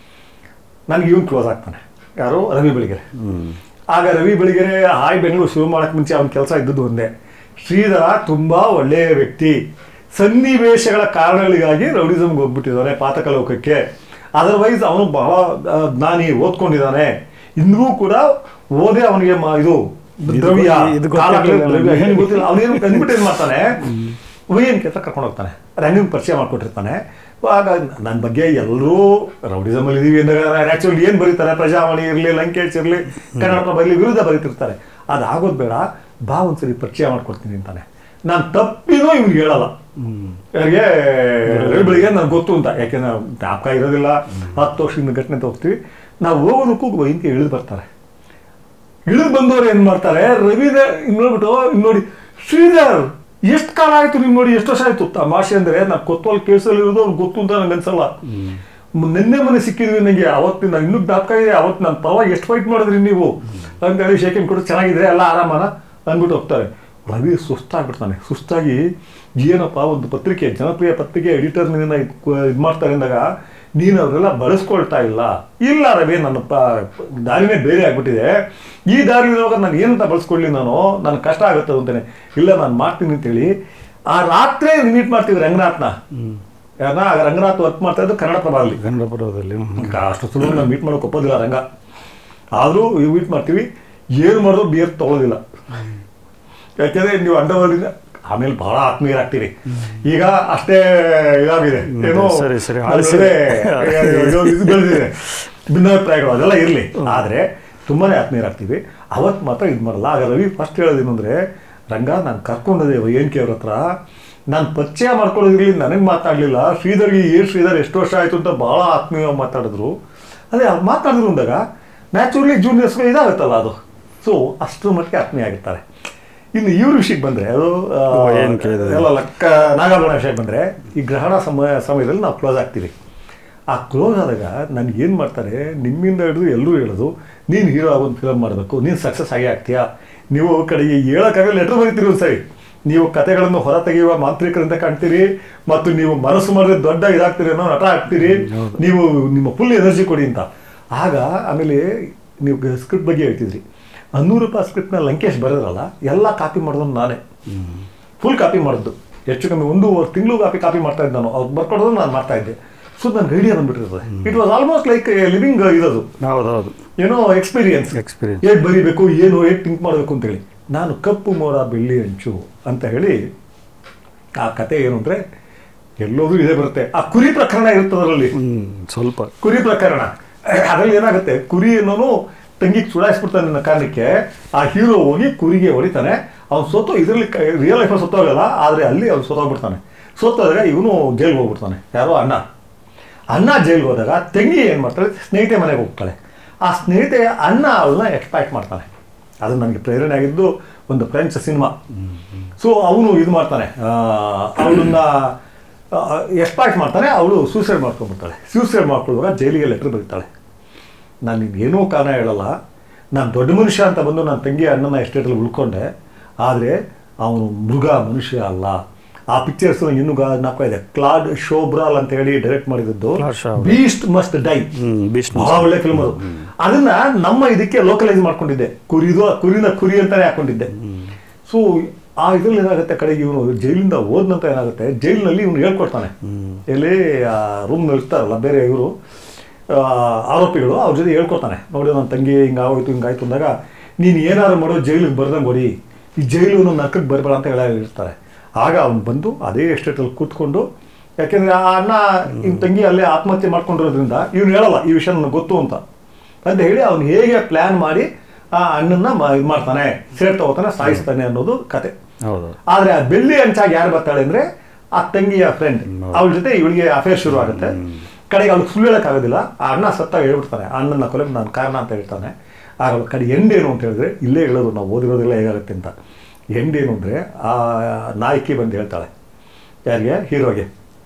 ನನಗೆ ಇವನು ಕ್ಲೋಸ್ ಆಗ್ತಾನೆ ಯಾರು ರವಿ ಬೆಳಗೆರೆ ಹ್ಮ್. ಆಗ ರವಿ ಬೆಳಗೆರೆ ಹಾಯ್ ಬೆಂಗಳೂರು ಶುರು ಮಾಡಕ್ಕೆ ಮುಂಚೆ ಅವನ ಕೆಲಸ ಇದ್ದದ್ದು ಒಂದೇ ಶ್ರೀಧರ ತುಂಬಾ ಒಳ್ಳೆಯ ವ್ಯಕ್ತಿ ಸನ್ನಿವೇಶಗಳ ಕಾರಣಗಳಿಗಾಗಿ ರೌಡಿಸಮ್ಗೆ ಹೋಗ್ಬಿಟ್ಟಿದ್ದಾನೆ ಪಾತಕಲೋಕಕ್ಕೆ ಅದರ್ವೈಸ್ ಅವನು ಬಹಳ ಆ, ಜ್ಞಾನಿ ಓದ್ಕೊಂಡಿದ್ದಾನೆ ಇಂದಿಗೂ ಕೂಡ ಓದೇ ಅವನಿಗೆ ಮ- ಇದು ಇದು ದ್ರವ್ಯ ಇದು ಕಾಲಕ್ಕೆ ಗೊತ್ತಿಲ್ಲ ದ್ರವ್ಯ ನನಗೆ. ಏನು ಗೊತ್ತಿಲ್ಲ ಅವನೇನು ಕಂದ್ಬಿಟ್ಟು ಏನು ಮಾಡ್ತಾನೆ ವೈಯನ್ ಕೆತ್ತ ಕರ್ಕೊಂಡು ಹೋಗ್ತಾನೆ ರಂಗನ್ ಪರಿಚಯ ಮಾಡ್ಕೊಟ್ಟಿರ್ತಾನೆ ಆಗ ನನ್ನ ಬಗ್ಗೆ ಎಲ್ಲರೂ ರೌಡಿಸಮಲ್ಲಿ ಇದೀವಿ ಅಂದಾಗ ನ್ಯಾಚುರಲಿ ಏನು ಬರೀತಾರೆ ಪ್ರಜಾವಾಣಿ ಇರಲಿ ಲಂಕೇಶ್ ಇರಲಿ ಕನ್ನಡ ಬರಲಿ ವಿರುದ್ಧ ಬರೀತಿರ್ತಾರೆ ಅದು ಆಗೋದು ಬೇಡ ಬಾ ಒಂದ್ಸರಿ ಪರಿಚಯ ಮಾಡ್ಕೊಡ್ತೀನಿ ಅಂತಾನೆ ನಾನು ತಪ್ಪಿನೂ ಇವ್ನಿಗೆ ಹೇಳಲ್ಲ ಯಾರಿಗೆ ರವಿ ಬೆಳಿಗ್ಗೆ ನನಗೆ ಗೊತ್ತು ಅಂತ ಯಾಕೆಂದ್ರೆ ಜ್ಞಾಪಕ ಇರೋದಿಲ್ಲ ಹತ್ತು ವರ್ಷದಿಂದ ಘಟನೆ ಅಂತ ಹೋಗ್ತೀವಿ ನಾವು ಹೋಗೋದಕ್ಕೂ ವೈನ್ಕೆ ಇಳಿದು ಬರ್ತಾರೆ ಇಳಿದು ಬಂದವರು ಏನ್ ಮಾಡ್ತಾರೆ ರವಿದ ಇನ್ನು ನೋಡ್ಬಿಟ್ಟು ಇನ್ನು ನೋಡಿ ಶ್ರೀಧರ್ ಎಷ್ಟು ಕಾಲ ಆಯ್ತು ನಿಮ್ ನೋಡಿ ಎಷ್ಟು ವರ್ಷ ಆಯ್ತು ತಮಾಷೆ ಅಂದ್ರೆ ನಾ ಕೊತ್ವಾಲ್ ಕೇಸಲ್ಲಿ ಇರೋದು ಅವ್ರಿಗೆ ಗೊತ್ತು ಅಂತ ನಂಗೆ ಅನ್ಸಲ್ಲ ಮ್- ನಿನ್ನೆ ಮನೆ ಸಿಕ್ಕಿದ್ವಿ ನನಗೆ ಅವತ್ತಿನ ನಾನು ಇನ್ನೂ ಜ್ಞಾಪಕ ಇದೆ ಅವತ್ತು ನನ್ನ ಪರವಾಗಿ ಎಷ್ಟು ಫೈಟ್ ಮಾಡಿದ್ರಿ ನೀವು ಅಂತ ಹೇಳಿ ಶೇಖನ್ ಕೊಟ್ಟು ಚೆನ್ನಾಗಿದೆ ಎಲ್ಲ ಆರಾಮನ ಅಂದ್ಬಿಟ್ಟು ಹೋಗ್ತಾರೆ ರವಿ ಸುಸ್ತಾಗ್ಬಿಡ್ತಾನೆ ಸುಸ್ತಾಗಿ ಏನಪ್ಪ ಒಂದು ಪತ್ರಿಕೆ ಜನಪ್ರಿಯ ಪತ್ರಿಕೆ ಎಡಿಟರ್ ನಿನ್ನ ಇದು ಮಾಡ್ತಾರೆ ಅಂದಾಗ ನೀನು ಅವರೆಲ್ಲ ಬಳಸ್ಕೊಳ್ತಾ ಇಲ್ಲ ಇಲ್ಲ ರವಿ ನನ್ನ ಪ ದಾರಿನೇ ಬೇರೆ ಆಗ್ಬಿಟ್ಟಿದೆ ಈ ದಾರಿ ಇರುವಾಗ ನಾನು ಏನಂತ ಬಳಸ್ಕೊಳ್ಳಿ ನಾನು ನನಗೆ ಕಷ್ಟ ಆಗುತ್ತೆ ಅಂತಾನೆ ಇಲ್ಲ ನಾನು ಮಾಡ್ತೀನಿ ಅಂತೇಳಿ ಆ ರಾತ್ರಿ ಮೀಟ್ ಮಾಡ್ತೀವಿ ರಂಗನಾಥ್ನ ಯಾರನ್ನ ಆಗ ರಂಗನಾಥ್ ವರ್ಕ್ ಮಾಡ್ತಾ ಇದ್ದು ಕನ್ನಡ ಪ್ರಭಾವಲ್ಲಿ ಕನ್ನಡ ಪರ್ವದಲ್ಲಿ ಈಗ ಅಷ್ಟು ಸುಲಭ ನಾವು ಮೀಟ್ ಮಾಡೋಕೆ ಒಪ್ಪೋದಿಲ್ಲ ರಂಗ ಆದರೂ ಮೀಟ್ ಮಾಡ್ತೀವಿ ಏನು ಮಾಡೋದು ಬಿಯರ್ ತಗೊಳ್ಳೋದಿಲ್ಲ ಯಾಕೆಂದ್ರೆ ನೀವು ಅಂಡರ್ವರ್ಲ್ಡ್ ಆಮೇಲೆ ಬಹಳ ಆತ್ಮೀಯರಾಗ್ತೀರಿ ಈಗ ಅಷ್ಟೇ ಇದಾಗಿದೆ ಏನೋ ಸರಿ, ಸರಿ, ನಮ್ಮ ಆಳಿಸಿದೆ. ನಡುವೆ ಇದು ಇದು ಬೆಳೆದಿದೆ ಭಿನ್ನಾಭಿಪ್ರಾಯಗಳು ಅದೆಲ್ಲ ಇರಲಿ ಆದರೆ ತುಂಬಾನೇ ಆತ್ಮೀಯರಾಗ್ತೀವಿ ಅವತ್ತು ಮಾತ್ರ ಇದು ಮಾಡಲ್ಲ ಆಗ ರವಿ ಫಸ್ಟ್ ಹೇಳೋದೇನು ಅಂದರೆ ರಂಗ ನಾನು ಕರ್ಕೊಂಡಿದ್ದೆ ಎನ್ ಕೆ ಅವ್ರ ಹತ್ರ ನಾನು ಪರಿಚಯ ಮಾಡ್ಕೊಳ್ಳೋದಿರಲಿ ನನಗೆ ಮಾತಾಡಲಿಲ್ಲ ಶ್ರೀಧರ್ಗೆ ಏನು ಶ್ರೀಧರ್ ಎಷ್ಟು ವರ್ಷ ಆಯಿತು ಅಂತ ಭಾಳ ಆತ್ಮೀಯವಾಗಿ ಮಾತಾಡಿದ್ರು ಅದೇ ಅವ್ರು ಮಾತಾಡಿದ್ರು ಅಂದಾಗ ನ್ಯಾಚುರಲಿ ಜೂನಿಯರ್ಸ್ಗೆ ಇದಾಗುತ್ತಲ್ಲ ಅದು ಸೊ ಅಷ್ಟರ ಮಟ್ಟಿಗೆ ಆತ್ಮೀಯ ಆಗಿರ್ತಾರೆ ಇನ್ನು ಇವ್ರ ವಿಷಯಕ್ಕೆ ಬಂದರೆ ಅದು ಆ, ಏನ್ ಕೇಳಿದೆ? ಎಲ್ಲ ಲೆಕ್ಕ ನಾಗಾಭರಣ ವಿಷಯಕ್ಕೆ ಬಂದರೆ ಈ ಗ್ರಹಣ ಸಮಯ ಸಮಯದಲ್ಲಿ ನಾವು ಕ್ಲೋಸ್ ಆಗ್ತೀವಿ ಆ ಕ್ಲೋಸ್ ಆದಾಗ ನನಗೆ ಏನು ಮಾಡ್ತಾರೆ ನಿಮ್ಮಿಂದ ಹಿಡಿದು ಎಲ್ಲರೂ ಹೇಳೋದು ನೀನು ಹೀರೋ ಆಗೊಂದು ಫಿಲಮ್ ಮಾಡಬೇಕು ನೀನು ಸಕ್ಸಸ್ ಆಗಿ ಆಗ್ತೀಯಾ ನೀವು ಕಡೆಗೆ ಹೇಳೋಕ್ಕಾಗಲ್ಲ ಲೆಟ್ರ್ ಬರೀತೀರಿ ಒಂದು ಸರಿ ನೀವು ಕತೆಗಳನ್ನು ಹೊರ ತೆಗೆಯುವ ಮಾಂತ್ರಿಕರಂತ ಕಾಣ್ತೀರಿ ಮತ್ತು ನೀವು ಮನಸ್ಸು ಮಾಡಿದ್ರೆ ದೊಡ್ಡ ಇದಾಗ್ತೀರಿ ಅನ್ನೋ ನಟ ಆಗ್ತೀರಿ ನೀವು ನಿಮ್ಮ ಫುಲ್ ಎನರ್ಜಿ ಕೊಡಿ ಅಂತ ಆಗ ಆಮೇಲೆ ನೀವು ಸ್ಕ್ರಿಪ್ಟ್ ಬಗ್ಗೆ ಹೇಳ್ತಿದ್ರಿ ಹನ್ನೂರು ರೂಪಾಯಿ ಸ್ಕ್ರಿಪ್ಟ್ನ ಲಂಕೇಶ್ ಬರೋದ್ರಲ್ಲ ಎಲ್ಲ ಕಾಪಿ ಮಾಡೋದು ನಾನೇ ಫುಲ್ ಕಾಪಿ ಮಾಡಿದ್ದು ಹೆಚ್ಚು ಕಮ್ಮಿ ಒಂದೂವರೆ ತಿಂಗಳು ಕಾಪಿ ಕಾಪಿ ಮಾಡ್ತಾ ಇದ್ದೆ ನಾನು ಅವ್ರು ಬರ್ಕೊಡೋದು ನಾನು ಮಾಡ್ತಾ ಇದ್ದೆ ಸೊ ನನಗೆ ಐಡಿಯಾ ಬಂದ್ಬಿಟ್ಟಿರ್ತದೆ it was almost like living ಇರೋದು ಹೌದೌದು ಏನೋ ಎಕ್ಸ್ಪೀರಿಯನ್ಸ್ Experience. ಹೇಗೆ ಬರಿಬೇಕು ಏನು ಹೇಗೆ ಥಿಂಕ್ ಮಾಡಬೇಕು ಅಂತೇಳಿ ನಾನು ಕಪ್ಪು ಮೋಡ ಬೆಳ್ಳಿ ಅಂಚು ಅಂತ ಹೇಳಿ ಆ ಕತೆ ಏನು ಅಂದರೆ ಎಲ್ಲೋದು ಇದೇ ಬರುತ್ತೆ ಆ ಕುರಿ ಪ್ರಕರಣ ಇರ್ತದೆ ಅದರಲ್ಲಿ ಹ್ಮ್ ಸ್ವಲ್ಪ ಕುರಿ ಪ್ರಕರಣ ಅದರಲ್ಲಿ ಏನಾಗುತ್ತೆ ಕುರಿ ಅನ್ನೋನು ತಂಗಿಗೆ ಚುಡಾಯಿಸ್ಬಿಡ್ತಾನೆ ಅನ್ನೋ ಕಾರಣಕ್ಕೆ ಆ ಹೀರೋ ಹೋಗಿ ಕುರಿಗೆ ಹೊಡಿತಾನೆ ಅವ್ನು ಸೋತು ಇದರಲ್ಲಿ ರಿಯಲ್ ಲೈಫಲ್ಲಿ ಸತ್ತೋಗಲ್ಲ ಆದರೆ ಅಲ್ಲಿ ಅವ್ನು ಸೋತೋಗ್ಬಿಡ್ತಾನೆ ಸೋತೋದಾಗ ಇವನು ಜೈಲ್ಗೆ ಹೋಗ್ಬಿಡ್ತಾನೆ ಯಾರೋ ಅಣ್ಣ ಅಣ್ಣ ಜೈಲ್ಗೆ ಹೋದಾಗ ತಂಗಿ ಏನು ಮಾಡ್ತಾಳೆ ಸ್ನೇಹಿತೆ ಮನೆಗೆ ಹೋಗ್ತಾಳೆ ಆ ಸ್ನೇಹಿತೆಯ ಅಣ್ಣ ಅವಳನ್ನ ಎಕ್ಸ್ಪ್ಯಾಕ್ಟ್ ಮಾಡ್ತಾನೆ ಅದು ನನಗೆ ಪ್ರೇರಣೆ ಆಗಿದ್ದು ಒಂದು ಫ್ರೆಂಚ್ ಸಿನಿಮಾ ಸೊ ಅವನು ಇದು ಮಾಡ್ತಾನೆ ಅವಳನ್ನ ಎಕ್ಸ್ಪ್ಯಾಕ್ಟ್ ಮಾಡ್ತಾನೆ ಅವಳು ಸೂಸೈಡ್ ಮಾಡ್ಕೊಂಡ್ಬಿಡ್ತಾಳೆ ಸೂಸೈಡ್ ಮಾಡ್ಕೊಳ್ಳುವಾಗ ಜೈಲಿಗೆ ಲೆಟ್ರ್ ಬರೀತಾಳೆ ನಾನು ಏನೂ ಕಾರಣ ಹೇಳಲ್ಲ ನಾನು ದೊಡ್ಡ ಮನುಷ್ಯ ಅಂತ ಬಂದು ನನ್ನ ತಂಗಿ ಅಣ್ಣನ ಎಸ್ಟೇಟಲ್ಲಿ ಉಳ್ಕೊಂಡೆ ಆದರೆ ಅವನು ಮೃಗ ಮನುಷ್ಯ ಅಲ್ಲ ಆ ಪಿಕ್ಚರ್ಸ್ ಇನ್ನೂ ಗಾ- ಜ್ಞಾಪಕ ಇದೆ ಕ್ಲಾಡ್ ಶೋಬ್ರಾಲ್ ಅಂತ ಹೇಳಿ ಡೈರೆಕ್ಟ್ ಮಾಡಿದ್ದು Claude Chabrol. Beast must die hmm ಭೀಷ್ಮ ಬಹಳ ಒಳ್ಳೆ ಫಿಲ್ಮ್ ಅದು ಅದನ್ನ ನಮ್ಮ ಇದಕ್ಕೆ ಲೋಕಲೈಸ್ ಮಾಡ್ಕೊಂಡಿದ್ದೆ ಕುರಿದು ಆ ಕುರಿನ ಕುರಿ ಅಂತಾನೆ ಹಾಕೊಂಡಿದ್ದೆ ಸೊ ಆ ಇದ್ರಲ್ಲಿ ಏನಾಗುತ್ತೆ ಕಡೆಗೆ ಇವನು ಜೈಲಿಂದ ಹೋದ್ನಂತ ಏನಾಗುತ್ತೆ ಜೈಲಿನಲ್ಲಿ ಇವನು ಹೇಳ್ಕೊಡ್ತಾನೆ ಎಲ್ಲಿ ಆ ರೂಮ್ನಲ್ಲಿ ಇರ್ತಾರಲ್ಲ ಬೇರೆ ಇವರು ಆರೋಪಿಗಳು ಅವ್ರ ಜೊತೆ ಹೇಳ್ಕೊಡ್ತಾನೆ ನೋಡಿ ನನ್ನ ತಂಗಿ ಹಿಂಗಾಗೋಯ್ತು ಹಿಂಗಾಯ್ತು ಅಂದಾಗ ನೀನು ಏನಾದ್ರು ಮಾಡೋ ಜೈಲಿಗೆ ಬರ್ದಂಗೆ ಹೊಡಿ ಈ ಜೈಲು ನಕ್ಕಕ್ಕೆ ಬರಬೇಡ ಅಂತ ಹೇಳಿ ಇರ್ತಾರೆ ಆಗ ಅವನು ಬಂದು ಅದೇ ಎಸ್ಟೇಟಲ್ಲಿ ಕೂತ್ಕೊಂಡು ಯಾಕೆಂದ್ರೆ ಆ ಅಣ್ಣ ಇನ್ ತಂಗಿ ಅಲ್ಲೇ ಆತ್ಮಹತ್ಯೆ ಮಾಡ್ಕೊಂಡಿರೋದ್ರಿಂದ ಇವ್ನು ಹೇಳಲ್ಲ ಈ ವಿಷಯ ನನಗೆ ಗೊತ್ತು ಅಂತ ಅಂತ ಹೇಳಿ ಅವ್ನು ಹೇಗೆ ಪ್ಲಾನ್ ಮಾಡಿ ಆ ಅಣ್ಣನ್ನ ಇದು ಮಾಡ್ತಾನೆ ಸೇರ್ ತಗೋತಾನೆ ಸಾಯಿಸ್ತಾನೆ ಅನ್ನೋದು ಕತೆ ಹೌದು ಆದ್ರೆ ಆ ಬೆಳ್ಳಿ ಅಂಚಾಗಿ ಯಾರು ಬರ್ತಾಳೆ ಅಂದ್ರೆ ಆ ತಂಗಿಯ ಫ್ರೆಂಡ್ ಅವಳ ಜೊತೆ ಇವಳಿಗೆ ಅಫೇರ್ ಶುರು ಆಗುತ್ತೆ ಕಡೆಗೆ ಅವ್ಳಿಗೆ ಸುಳ್ಳು ಹೇಳೋಕ್ಕಾಗೋದಿಲ್ಲ ಆ ಅಣ್ಣ ಸತ್ತಾಗ ಹೇಳ್ಬಿಡ್ತಾನೆ ಆ ಅಣ್ಣನ ಕೊಲೆ ನಾನು ಕಾರಣ ಅಂತ ಹೇಳ್ತಾನೆ ಆಗ ಅವ್ಳ ಕಡೆ ಎಂಡೇನು ಅಂತ ಹೇಳಿದ್ರೆ ಇಲ್ಲೇ ಹೇಳೋದು ನಾವು ಓದಿರೋದೆಲ್ಲ ಹೇಗಾಗುತ್ತೆ ಅಂತ ಎಂಡೇನು ಅಂದರೆ ಆ ನಾಯಕಿ ಬಂದು ಹೇಳ್ತಾಳೆ ಯಾರಿಗೆ ಹೀರೋಗೆ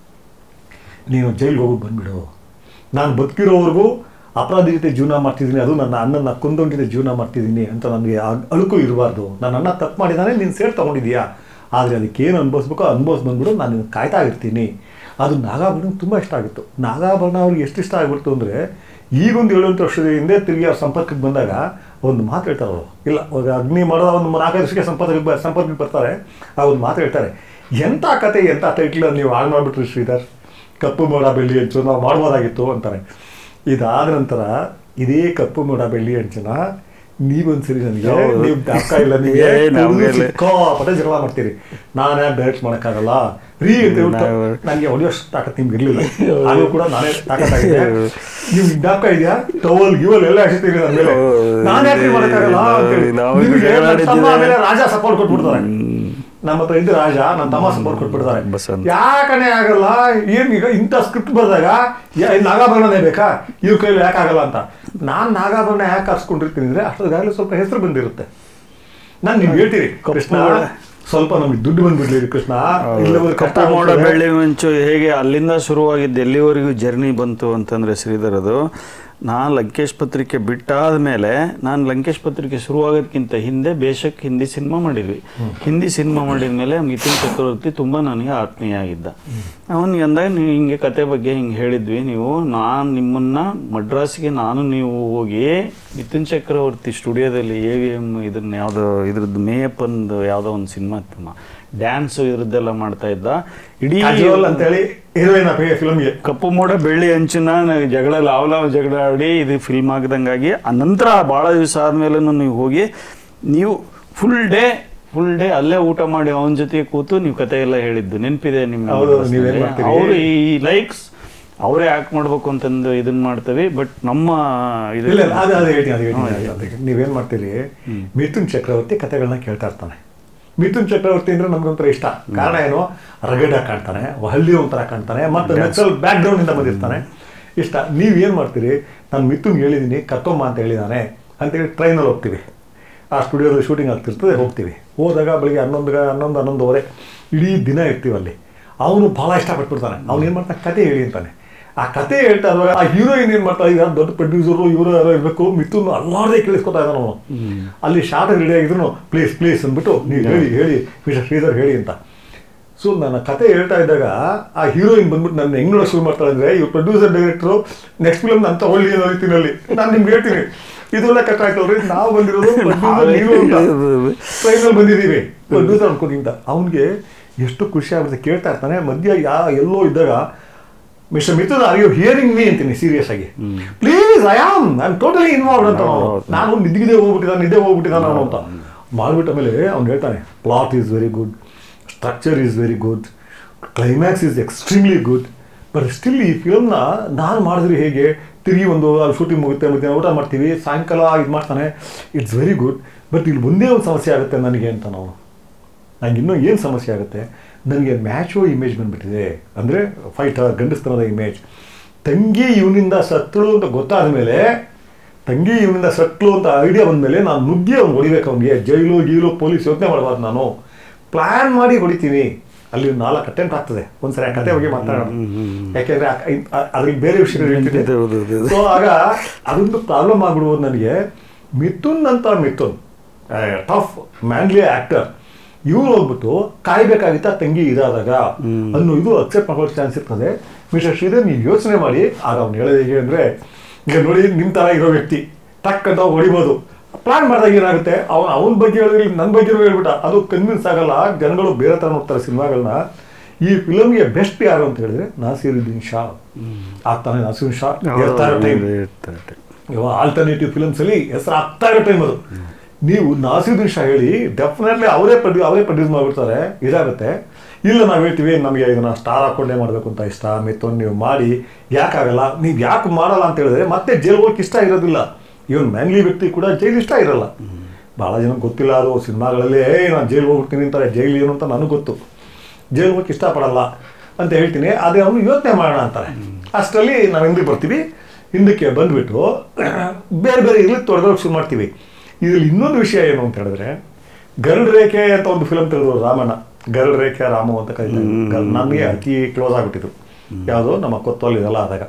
ನೀನು ಜೈಲಿಗೆ ಹೋಗಿ ಬಂದ್ಬಿಡು ನಾನು ಬದುಕಿರೋವರೆಗೂ ಅಪರಾಧಿ ಜೊತೆ ಜೀವನ ಮಾಡ್ತಿದ್ದೀನಿ ಅದು ನನ್ನ ಅಣ್ಣನ ಕೊಂದೋನ್ ಜೊತೆ ಜೀವನ ಮಾಡ್ತಿದ್ದೀನಿ ಅಂತ ನನಗೆ ಆ ಅಳುಕು ಇರಬಾರ್ದು ನನ್ನ ಅಣ್ಣ ತಪ್ಪು ಮಾಡಿದ್ದಾನೆ ನೀನು ಸೇರ್ ತೊಗೊಂಡಿದ್ಯಾ ಆದರೆ ಅದಕ್ಕೆ ಏನು ಅನುಭವಿಸ್ಬೇಕೋ ಅನುಭವಿಸ್ ಬಂದ್ಬಿಡು ನಾನು ನಿನ್ನ ಕಾಯ್ತಾ ಇರ್ತೀನಿ ಅದು ನಾಗಾಭರಣ ತುಂಬ ಇಷ್ಟ ಆಗಿತ್ತು ನಾಗಾಭರಣ ಅವ್ರಿಗೆ ಎಷ್ಟು ಇಷ್ಟ ಆಗ್ಬಿಡ್ತು ಅಂದರೆ ಈಗೊಂದು ಏಳೆಂಟು ವರ್ಷದ ಹಿಂದೆ ತಿರುಗಿ ಅವ್ರ ಸಂಪರ್ಕಕ್ಕೆ ಬಂದಾಗ ಒಂದು ಮಾತು ಹೇಳ್ತಾರೆ ಅವರು ಇಲ್ಲ ಅವ್ರು ಅಗ್ನಿ ಮಾಡೋ ಒಂದು ನಾಲ್ಕೈದು ವರ್ಷಕ್ಕೆ ಸಂಪರ್ಕಕ್ಕೆ ಬ ಸಂಪರ್ಕಕ್ಕೆ ಬರ್ತಾರೆ ಆ ಒಂದು ಮಾತು ಹೇಳ್ತಾರೆ ಎಂಥ ಕತೆ ಎಂಥ ಟೈಟ್ಲ್ ನೀವು ಹಾಳು ಮಾಡಿಬಿಟ್ರಿ ಶ್ರೀಧರ್ ಕಪ್ಪು ಮೋಡ ಬೆಳ್ಳಿ ಹಂಚು ನಾವು ಮಾಡ್ಬೋದಾಗಿತ್ತು ಅಂತಾರೆ ಇದಾದ ನಂತರ ಇದೇ ಕಪ್ಪು ಮೋಡ ಬೆಳ್ಳಿ ಹಂಚನ ನೀವೊಂದ್ಸರಿ ನನಗೆ ಹೌದು. ನೀವು ಜ್ಞಾಪಕ ಇಲ್ಲ ನಿಮಗೆ ಏ, ನಮ್ಗೆಲ್ಲ- ಸಿಕ್ಕಾಪಟ್ಟೆ ಜಗಳ ಮಾಡ್ತೀರಿ ನಾನೇ ಡೈರೆಕ್ಟ್ ಮಾಡೋಕ್ಕಾಗಲ್ಲ ರೀ ಅಂತ ಹೇಳ್ಬಿಟ್ಟು ನಾವು- ನನಗೆ ಹೊಡೆಯೋಷ್ಟು ತಾಕತ್ ನಿಮ್ಗೆ ಇರಲಿಲ್ಲ ಆಗೂ ಕೂಡ ನಾನೇ ತಾಕತ್ತಾಗಿದೆ ನಿಮ್ಗೆ ಜ್ಞಾಪಕ ಇದೆಯಾ ಟವಲ್ ಗಿವಲ್ ಎಲ್ಲ ಹಾಕ್ತೀರಿ ನನ್ನ ಮೇಲೆ ನಾನು ಯಾಕೆ ಮಾಡೋಕ್ಕಾಗಲ್ಲ ಅಂತೇಳಿ ನಾವು ನಿಮಗೆ ಜಗಳ ನನ್ನ ತಮ್ಮ ಆಡಿದ್ದೀವಿ. ಮೇಲೆ ರಾಜ ಸಪೋರ್ಟ್ ಕೊಟ್ಬಿಡ್ತಾರೆ ನಮ್ಮ ಹತ್ರ ಇದ್ದ ರಾಜ ನನ್ನ ತಮ್ಮ ಸಪೋರ್ಟ್ ಕೊಟ್ಬಿಡ್ತಾರೆ ಬಸಂತ್. ಯಾಕನೆ ಆಗಲ್ಲ ಏನ್ ಈಗ ಇಂಥ ಸ್ಕ್ರಿಪ್ಟ್ ಬಂದಾಗ ಯಾ- ಇಲ್ಲಿ ನಾಗಾಭರಣನೇ ಬೇಕಾ ಇವ್ರ ಕೈಲಿ ಯಾಕೆ ಆಗಲ್ಲ ಅಂತ ನಾನು ನಾಗಾಭರಣ ಯಾಕೆ ಹಾಕ್ಸ್ಕೊಂಡಿರ್ತೀನಿ ಅಂದ್ರೆ ಅಷ್ಟೊಂದಾಗಲೇ ಸ್ವಲ್ಪ ಹೆಸರು ಬಂದಿರುತ್ತೆ ನಾನು ನಿಮ್ಗೆ ಹೇಳ್ತೀರಿ ಕೃಷ್ಣ ಸ್ವಲ್ಪ ನಮಗೆ ದುಡ್ಡು ಬಂದ್ಬಿಡ್ಲಿ ಕೃಷ್ಣ ಇಲ್ಲವರೆ ಕಷ್ಟ ಕಪ್ಪು ಮೋಡ ಆಗ್ತದೆ. ಬೆಳ್ಳಿ ಮಿಂಚು ಹೇಗೆ ಅಲ್ಲಿಂದ ಶುರುವಾಗಿದ್ದು ಎಲ್ಲಿವರೆಗೂ ಜರ್ನಿ ಬಂತು ಅಂತಂದರೆ ಶ್ರೀಧರ್ ಅದು ನಾನು ಲಂಕೇಶ್ ಪತ್ರಿಕೆ ಬಿಟ್ಟಾದ ಮೇಲೆ ನಾನು ಲಂಕೇಶ್ ಪತ್ರಿಕೆ ಶುರುವಾಗೋದಕ್ಕಿಂತ ಹಿಂದೆ ಬೇಷಕ್ ಹಿಂದಿ ಸಿನಿಮಾ ಮಾಡಿದ್ವಿ ಹಿಂದಿ ಸಿನಿಮಾ ಮಾಡಿದ ಮೇಲೆ ಮಿಥುನ್ ಚಕ್ರವರ್ತಿ ತುಂಬ ನನಗೆ ಆತ್ಮೀಯ ಆಗಿದ್ದ ಅವನಿಗೆ ಅಂದಾಗ ನೀವು ಹಿಂಗೆ ಕತೆ ಬಗ್ಗೆ ಹಿಂಗೆ ಹೇಳಿದ್ವಿ ನೀವು ನಾನು ನಿಮ್ಮನ್ನ ಮಡ್ರಾಸ್ಗೆ ನಾನು ನೀವು ಹೋಗಿ ಮಿಥುನ್ ಚಕ್ರವರ್ತಿ ಸ್ಟುಡಿಯೋದಲ್ಲಿ ಎ ವಿ ಎಮ್ ಇದನ್ನ ಯಾವುದೋ ಇದ್ರದ್ದು ಮೇಯಪ್ಪಂದು ಯಾವುದೋ ಒಂದು ಸಿನಿಮಾ ಇತ್ತಮ್ಮ ಡ್ಯಾನ್ಸು ಇರದ್ದೆಲ್ಲ ಮಾಡ್ತಾ ಇದ್ದ ಇಡೀ ಕಾಜೋಲ್ ಅಂತೇಳಿ ಹೀರೋಯಿನ್ ಫಿಲ್ಮ್ಗೆ ಕಪ್ಪು ಮೋಡ ಬೆಳ್ಳಿ ಹಂಚಿನ ನ- ಜಗಳ ಲಾವ್ ಲಾವ್ ಜಗಳ ಆಡಿ ಇದು ಫಿಲ್ಮ್ ಆಗ್ದಂಗಾಗಿ ಆ ನಂತರ ಭಾಳ ದಿವಸ ಆದಮೇಲೆ ನೀವು ಹೋಗಿ ನೀವು ಫುಲ್ ಡೇ ಫುಲ್ ಡೇ ಅಲ್ಲೇ ಊಟ ಮಾಡಿ ಅವನ ಜೊತೆ ಕೂತು ನೀವು ಕತೆ ಎಲ್ಲ ಹೇಳಿದ್ದು ನೆನಪಿದೆ ಹೌದು, ನೀವೇನ್ ಮಾಡ್ತೀರಿ? ಅವರು ಈ ಲೈಕ್ಸ್ ಅವರೇ ಆಕ್ಟ್ ಮಾಡ್ಬೇಕು ಅಂತಂದು ಇದನ್ನ ಮಾಡ್ತೇವೆ ಬಟ್ ನಮ್ಮ ಇದು ಇಲ್ಲ ಇಲ್ಲ, ಅದು ಅದು ಹೇಳ್ತೀನಿ ಅದು ಹೇಳ್ತೀನಿ ಅದಕ್ಕೆ ನೀವೇನ್ ಮಾಡ್ತೀರಿ ಮಿಥುನ್ ಚಕ್ರವರ್ತಿ ಕತೆಗಳನ್ನ ಕೇಳ್ತಾ ಇರ್ತಾನೆ ಮಿಥುನ್ ಚಕ್ರವರ್ತಿ ಅಂದ್ರೆ ನಮ್ಗೊಂಥರ ಇಷ್ಟ ಕಾರಣ ಏನು ರಗಡ ಕಾಣ್ತಾನೆ ಹಳ್ಳಿ ಒಂಥರ ಕಾಣ್ತಾನೆ ಮತ್ತೆ ನಕ್ಸಲ್ ಬ್ಯಾಕ್ ಗ್ರೌಂಡ್ ಇಂದ ಬಂದಿರ್ತಾನೆ ಇಷ್ಟ ನೀವ್ ಏನ್ ಮಾಡ್ತೀರಿ ನಾನು ಮಿಥುನ್ ಹೇಳಿದೀನಿ ಕತ್ತೊಮ್ಮ ಅಂತ ಹೇಳಿದಾನೆ ಅಂತೇಳಿ ಟ್ರೈನಲ್ಲಿ ಹೋಗ್ತೀವಿ ಆ ಸ್ಟುಡಿಯೋದಲ್ಲಿ ಶೂಟಿಂಗ್ ಆಗ್ತಿರ್ತದೆ ಹೋಗ್ತೀವಿ ಹೋದಾಗ ಬೆಳಿಗ್ಗೆ ಹನ್ನೊಂದು ಗ- ಹನ್ನೊಂದು ಹನ್ನೊಂದುವರೆ ಇಡೀ ದಿನ ಇರ್ತೀವಿ ಅಲ್ಲಿ ಅವನು ಭಾಳ ಇಷ್ಟಪಟ್ಬಿಡ್ತಾನೆ ಅವ್ನು ಏನು ಮಾಡ್ತಾನೆ ಕತೆ ಹೇಳಿ ಅಂತಾನೆ ಆ ಕತೆ ಹೇಳ್ತಾ ಇರುವಾಗ ಆ ಹೀರೋಯಿನ್ ಏನು ಮಾಡ್ತಾ ಈಗ ದೊಡ್ಡ ಪ್ರೊಡ್ಯೂಸರು ಇವರು ಯಾರೋ ಇರಬೇಕು ಮಿಥುನ್ ಅಲ್ಲಾರ್ದೇ ಕೇಳಿಸ್ಕೊತಾ ಇದ್ದಾನೆ ಅವನು ಅಲ್ಲಿ ಶಾರ್ಟ್ ರೆಡಿ ಆಗಿದ್ರು ಪ್ಲೀಸ್ ಪ್ಲೀಸ್ ಅಂದ್ಬಿಟ್ಟು ನೀವು ಹೇಳಿ ಹೇಳಿ ಮಿಸ್ಟರ್ ಶ್ರೀಧರ್ ಹೇಳಿ ಅಂತ ಸೊ ನನ್ನ ಕತೆ ಹೇಳ್ತಾ ಇದ್ದಾಗ ಆ ಹೀರೋಯಿನ್ ಬಂದ್ಬಿಟ್ಟು ನನ್ನ ಹೆಂಗ್ ನೋಡೋ ಶುರು ಮಾಡ್ತಾಳೆ ಅಂದ್ರೆ ಇವ್ರು ಪ್ರೊಡ್ಯೂಸರ್ ಡೈರೆಕ್ಟ್ರು ನೆಕ್ಸ್ಟ್ ಫಿಲ್ಮ್ ನಾನು ತಗೊಳ್ಳಿ ಅನ್ನೋ ರೀತಿನಲ್ಲಿ ನಾನು ನಿಮ್ಗೆ ಹೇಳ್ತೀನಿ ಇದೆಲ್ಲ ಕಷ್ಟ ಆಯ್ತಲ್ರಿ ನಾವು ಬಂದಿರೋದು producer ನೀವು ಅಂತ ಟ್ರೈನಲ್ಲಿ ಬಂದಿದ್ದೀವಿ ಪ್ರೊಡ್ಯೂಸರ್ ಅನ್ಕೊಂಡಿಂತ ಅವನಿಗೆ ಎಷ್ಟು ಖುಷಿ ಆಗುತ್ತೆ ಕೇಳ್ತಾ ಇರ್ತಾನೆ ಮಧ್ಯ ಯಾ ಎಲ್ಲೋ ಇದ್ದಾಗ mister Mithun are you hearing me ಅಂತೀನಿ ಸೀರಿಯಸ್ ಆಗಿ please I am I am totally involve ಅಂತ ಅವ್ನು. ಹೌದು. ನಾನು ನಿದ್ದಿಗೆ ಹೋಗ್ಬಿಟ್ಟಿದ್ದಾನೆ ನಿದ್ದೆ ಹೋಗ್ಬಿಟ್ಟಿದ್ದಾನೆ ಅವನು ಅಂತ ಮಾಡ್ಬಿಟ್ಟ ಮೇಲೆ ಅವ್ನು ಹೇಳ್ತಾನೆ plot is very good structure is very good climax is extremely good but still ಈ ಫಿಲ್ಮ್ನ ನಾನು ಮಾಡಿದ್ರೆ ಹೇಗೆ ತಿರುಗಿ ಒಂದು ಅಲ್ಲಿ ಶೂಟಿಂಗ್ ಮುಗುತ್ತೆ ಮಧ್ಯಾಹ್ನ ಊಟ ಮಾಡ್ತೀವಿ ಸಾಯಂಕಾಲ ಇದು ಮಾಡ್ತಾನೆ ಇಟ್ಸ್ ವೆರಿ ಗುಡ್ ಬಟ್ ಇಲ್ಲಿ ಒಂದೇ ಒಂದು ಸಮಸ್ಯೆ ಆಗುತ್ತೆ ನನಗೆ ಅಂತ ನಾವು ನಂಗೆ ಇನ್ನೂ ಏನು ಸಮಸ್ಯೆ ಆಗುತ್ತೆ ನನಗೆ ಮ್ಯಾಚೋ ಇಮೇಜ್ ಬಂದ್ಬಿಟ್ಟಿದೆ ಅಂದರೆ ಫೈಟರ್ ಗಂಡಸ್ತನದ ಇಮೇಜ್ ತಂಗಿ ಇವನಿಂದ ಸತ್ತಳು ಅಂತ ಗೊತ್ತಾದ ಮೇಲೆ ತಂಗಿ ಇವನಿಂದ ಸತ್ಲು ಅಂತ ಐಡಿಯಾ ಬಂದಮೇಲೆ ನಾನು ನುಗ್ಗಿ ಅವ್ನು ಹೊಡಿಬೇಕು ಅವನಿಗೆ ಜೈಲು ಗೀಲು ಪೊಲೀಸ್ ಯೋಚನೆ ಮಾಡಬಾರ್ದು ನಾನು ಪ್ಲ್ಯಾನ್ ಮಾಡಿ ಹೊಡಿತೀನಿ ಅಲ್ಲಿ ನಾಲ್ಕು ಅಟೆಂಪ್ಟ್ ಆಗ್ತದೆ ಒಂದ್ಸರಿ ಆ ಕತೆ ಬಗ್ಗೆ ಮಾತಾಡೋಣ ಯಾಕೆಂದ್ರೆ ಆ- ಇನ್- ಆ- ಅದ್ರಲ್ಲಿ ಬೇರೆ ವಿಷಯಗಳು ಹೇಳ್ತಿದ್ದೆ ಇದು, ಹೌದು, ಹೌದು, ಹೌದು. ಸೊ ಆಗ ಅದೊಂದು ಪ್ರಾಬ್ಲಮ್ ಆಗ್ಬಿಡುವುದು ನನಗೆ ಮಿಥುನ್ ಅಂತ ಮಿಥುನ್ ಟಫ್ ಮ್ಯಾನ್ಲಿ ಆಕ್ಟರ್ ಇವ್ರು ಹೋಗ್ಬಿಟ್ಟು ಕಾಯ್ಬೇಕಾಗಿತ್ತ ತಂಗಿ ಇದಾದಾಗ ಅನ್ನೋ ಇದು ಅಕ್ಸೆಪ್ಟ್ ಮಾಡೋಕೆ ಚಾನ್ಸ್ ಇರ್ತದೆ ಮಿಸ್ಟರ್ ಶ್ರೀಧರ್ ನೀವು ಯೋಚನೆ ಮಾಡಿ ಆಗ ಅವ್ನು ಹೇಳೋದು ಹೇಗೆ ಅಂದರೆ ಈಗ ನೋಡಿ ನಿಮ್ಮ ಥರ ಇರೋ ವ್ಯಕ್ತಿ ಟಕ್ ಅಂತ ಹೊಡಿಬೋದು ಪ್ಲಾನ್ ಮಾಡಿದಾಗ ಏನಾಗುತ್ತೆ ಅವನು ಅವನ ಬಗ್ಗೆ ಹೇಳಿದ್ರೆ ನನ್ನ ಬಗ್ಗೆ ಹೇಳ್ಬಿಟ್ಟ ಅದು ಕನ್ವಿನ್ಸ್ ಆಗಲ್ಲ ಜನಗಳು ಬೇರೆ ಥರ ನೋಡ್ತಾರೆ ಸಿನಿಮಾಗಳನ್ನ ಈ ಫಿಲಮ್ಗೆ ಬೆಸ್ಟ್ ಯಾರು ಅಂತ ಹೇಳಿದ್ರೆ ನಾಸೀರುದ್ದೀನ್ ಶಾ ಆಗ್ತಾನೆ ನಾಸೀರುದ್ದೀನ್ ಶಾ ಇರ್ತಾ ಇರೋ ಟೈಮ್ ಇರ್ತದೆ. ಇವಾಗ ಆಲ್ಟರ್ನೇಟಿವ್ ಫಿಲಮ್ಸಲ್ಲಿ ಹೆಸರು ಆಗ್ತಾ ಇರೋ ಟೈಮ್ ಅದು ನೀವು ನಾಸೀರುದ್ದೀನ್ ಶಾ ಹೇಳಿ ಡೆಫಿನೆಟ್ಲಿ ಅವರೇ ಪ್ರೊಡ್ಯೂ ಅವರೇ ಪ್ರೊಡ್ಯೂಸ್ ಮಾಡಿಬಿಡ್ತಾರೆ ಇದಾಗುತ್ತೆ ಇಲ್ಲ ನಾವು ಹೇಳ್ತೀವಿ ನಮಗೆ ಇದನ್ನ ಸ್ಟಾರ್ ಹಾಕೊಂಡೇ ಮಾಡಬೇಕು ಅಂತ ಇಷ್ಟ ಮಿಥುನ್ ನೀವು ಮಾಡಿ ಯಾಕಾಗಲ್ಲ ನೀವು ಯಾಕೆ ಮಾಡಲ್ಲ ಅಂತ ಹೇಳಿದ್ರೆ ಮತ್ತೆ ಜೈಲ್ ಹೋಗಕ್ಕೆ ಇಷ್ಟ ಇರೋದಿಲ್ಲ ಇವನ್ ಮ್ಯಾನ್ಲಿ ವ್ಯಕ್ತಿ ಕೂಡ ಜೈಲ್ ಇಷ್ಟ ಇರಲ್ಲ ಭಾಳ ಜನ ಗೊತ್ತಿಲ್ಲ ಅದು ಸಿನಿಮಾಗಳಲ್ಲಿ ಏ ನಾನು ಜೈಲ್ ಹೋಗ್ಬಿಡ್ತೀನಿ ಅಂತಾರೆ ಜೈಲ್ ಏನು ಅಂತ ನನಗೆ ಗೊತ್ತು ಜೈಲ್ ಹೋಗಕ್ಕೆ ಇಷ್ಟಪಡಲ್ಲ ಅಂತ ಹೇಳ್ತೀನಿ ಅದೇ ಅವನು ಯೋಚನೆ ಮಾಡೋಣ ಅಂತಾರೆ ಅಷ್ಟರಲ್ಲಿ ನಾವು ಹಿಂದಕ್ಕೆ ಬರ್ತೀವಿ ಹಿಂದಕ್ಕೆ ಬಂದ್ಬಿಟ್ಟು ಬೇರೆ ಬೇರೆ ಇರ್ಲಿ ತೊಡೆದೋಗಿ ಶುರು ಮಾಡ್ತೀವಿ ಇದ್ರಲ್ಲಿ ಇನ್ನೊಂದು ವಿಷಯ ಏನು ಅಂತ ಹೇಳಿದ್ರೆ ಗರುಡ್ ರೇಖೆ ಅಂತ ಒಂದು ಫಿಲಮ್ ತೆಗೆದ್ರು ರಾಮಣ್ಣ ಗರುಡ್ ರೇಖೆ ರಾಮು ಅಂತ ಕರೀತಾರೆ ನನಗೆ ಅತಿ ಕ್ಲೋಸ್ ಆಗ್ಬಿಟ್ಟಿದ್ರು ಯಾವುದೋ ನಮ್ಮ ಕೊತ್ತಲ್ಲಿ ಇದೆಲ್ಲ ಆದಾಗ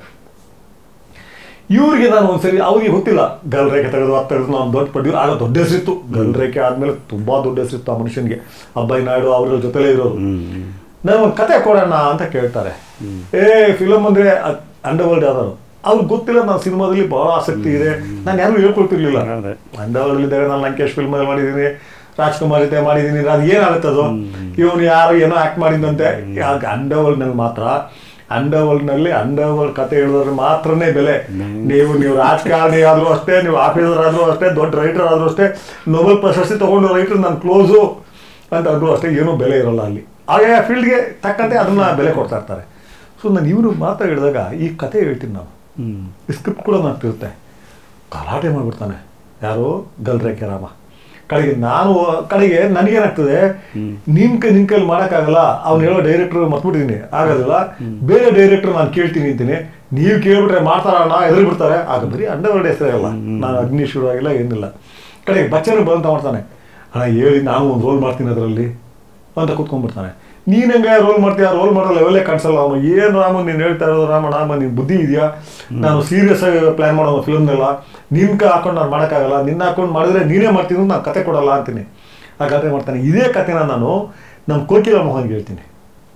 ಇವ್ರಿಗೆ ನಾನು ಒಂದ್ಸರಿ ಅವ್ರಿಗೆ ಗೊತ್ತಿಲ್ಲ ಗಲ್ ರೇಖೆ ತೆಗೆದು ಅದು ತೆಗೆದು ನಾನು ದೊಡ್ಡ ಪಡ್ಯೂ ಆಗ ದೊಡ್ಡ ಹೆಸರಿತ್ತು ಗಲ್ ರೇಖೆ ಆದ್ಮೇಲೆ ತುಂಬಾ ದೊಡ್ಡ ಹೆಸರಿತ್ತು ಆ ಮನುಷ್ಯನಿಗೆ ಅಬ್ಬಾಯಿ ನಾಯ್ಡು ಅವ್ರ ಜೊತೆಲೇ ಇರೋರು ನಾನು ಒಂದು ಕತೆ ಕೊಡೋಣ ಅಂತ ಕೇಳ್ತಾರೆ ಏ ಫಿಲಮ್ ಅಂದ್ರೆ ಅಂಡರ್ ವರ್ಲ್ಡ್ ಯಾವ್ದಾರು ಅವ್ರಿಗೆ ಗೊತ್ತಿಲ್ಲ ನಾನು ಸಿನಿಮಾದಲ್ಲಿ ಬಹಳ ಆಸಕ್ತಿ ಇದೆ ನಾನು ಯಾರು ಹೇಳ್ಕೊಳ್ತಿರ್ಲಿಲ್ಲ ಅದೇ. ಅಂಡರ್ ವರ್ಲ್ಡ್ ಇದ್ದಾಗ ನಾನು ಲಂಕೇಶ್ ಫಿಲ್ಮ್ ಮಾಡಿದ್ದೀನಿ ರಾಜ್ಕುಮಾರ್ ಜೊತೆ ಮಾಡಿದ್ದೀನಿ ಅದು ಏನಾಗುತ್ತೆ ಅದು ಇವನು ಯಾರು ಏನೋ ಆಕ್ಟ್ ಮಾಡಿದಂತೆ ಅಂಡರ್ ವರ್ಲ್ಡ್ ನಲ್ಲಿ ಮಾತ್ರ ಅಂಡರ್ ವರ್ಲ್ಡ್ ನಲ್ಲಿ ಅಂಡರ್ ವರ್ಲ್ಡ್ ಕತೆ ಹೇಳಿದ್ರೆ ಮಾತ್ರನೇ ಬೆಲೆ ನೀವು ನೀವು ರಾಜಕಾರಣಿ ಆದ್ರೂ ಅಷ್ಟೇ ನೀವು ಆಫೀಸರ್ ಆದ್ರೂ ಅಷ್ಟೇ ದೊಡ್ಡ ರೈಟರ್ ಆದ್ರೂ ಅಷ್ಟೇ ನೊಬೆಲ್ ಪ್ರಶಸ್ತಿ ತಗೊಂಡು ರೈಟರ್ ನಾನು ಕ್ಲೋಸು ಅಂತ ಅಂದ್ರೂ ಅಷ್ಟೇ ಏನೂ ಬೆಲೆ ಇರಲ್ಲ ಅಲ್ಲಿ ಆಯಾ ಫೀಲ್ಡ್ಗೆ ತಕ್ಕಂತೆ ಅದನ್ನ ಬೆಲೆ ಕೊಡ್ತಾ ಇರ್ತಾರೆ ಸೊ ನಾನು ಇವರು ಮಾತ್ರ ಹೇಳಿದಾಗ ಈ ಕತೆ ಹೇಳ್ತೀನಿ ನಾನು ಹ್ಮ್ ಈ ಸ್ಕ್ರಿಪ್ಟ್ ಕೂಡ ನಾನು ತಿರುತ್ತೆ ಗಲಾಟೆ ಮಾಡ್ಬಿಡ್ತಾನೆ ಯಾರು ಗಲ್ರೇಖೆ ರಾಮ ಕಡೆಗೆ ನಾನು ಕಡೆಗೆ ನನಗೇನಾಗ್ತದೆ ನಿನ್ ಕೈ ನಿನ್ ಕೈಲಿ ಮಾಡೋಕ್ಕಾಗಲ್ಲ ಅವ್ನು ಹೇಳೋ ಡೈರೆಕ್ಟರ್ ಮತ್ಬಿಟ್ಟಿದ್ದೀನಿ ಆಗೋದಿಲ್ಲ ಬೇರೆ ಡೈರೆಕ್ಟರ್ ನಾನು ಕೇಳ್ತೀನಿ ಅಂತೀನಿ ನೀವು ಕೇಳ್ಬಿಟ್ರೆ ಮಾಡ್ತಾರಣ್ಣ ಎದುರು ಬಿಡ್ತಾರೆ ಆಗ ಬರೀ ಅಂಡರ್ವರ್ಡ್ ಹೆಸರಾಗಲ್ಲ ನಾನು ಅಗ್ನಿ ಶುರು ಆಗಿಲ್ಲ ಏನಿಲ್ಲ ಕಡೆಗೆ ಬಚ್ಚರು ಬಂತ ಮಾಡ್ತಾನೆ ಅಣ್ಣ ಹೇಳಿ ನಾನು ಒಂದು ರೋಲ್ ಮಾಡ್ತೀನಿ ಅದರಲ್ಲಿ ಅಂತ ಕೂತ್ಕೊಂಡ್ಬಿಡ್ತಾನೆ ನೀನ್ ಹೆಂಗೆ ರೋಲ್ ಮಾಡ್ತೀಯ ರೋಲ್ ಮಾಡೋ ಲೆವೆಲ್ಲೇ ಕಾಣಿಸಲ್ಲ ಅವನು ಏನು ರಾಮ ನೀನು ಹೇಳ್ತಾ ಇರೋದು ರಾಮ ರಾಮ ನಿನ್ ಬುದ್ಧಿ ಇದೆಯಾ ನಾನು ಸೀರಿಯಸ್ ಆಗಿ ಪ್ಲಾನ್ ಮಾಡೋ ಫಿಲ್ಮ್ನೆಲ್ಲ ನಿನ್ ಕ ಹಾಕೊಂಡು ನಾನು ಮಾಡೋಕ್ಕಾಗಲ್ಲ ನಿನ್ನ ಹಾಕೊಂಡು ಮಾಡಿದ್ರೆ ನೀನೇ ಮಾಡ್ತೀನಿ ಅಂತ ನಾನು ಕತೆ ಕೊಡಲ್ಲ ಅಂತೀನಿ ಆ ಕತೆ ಮಾಡ್ತಾನೆ ಇದೇ ಕತೆನ ನಾನು ನಮ್ಮ ಕೋಕಿಲ ಮೋಹನ್ಗೆ ಹೇಳ್ತೀನಿ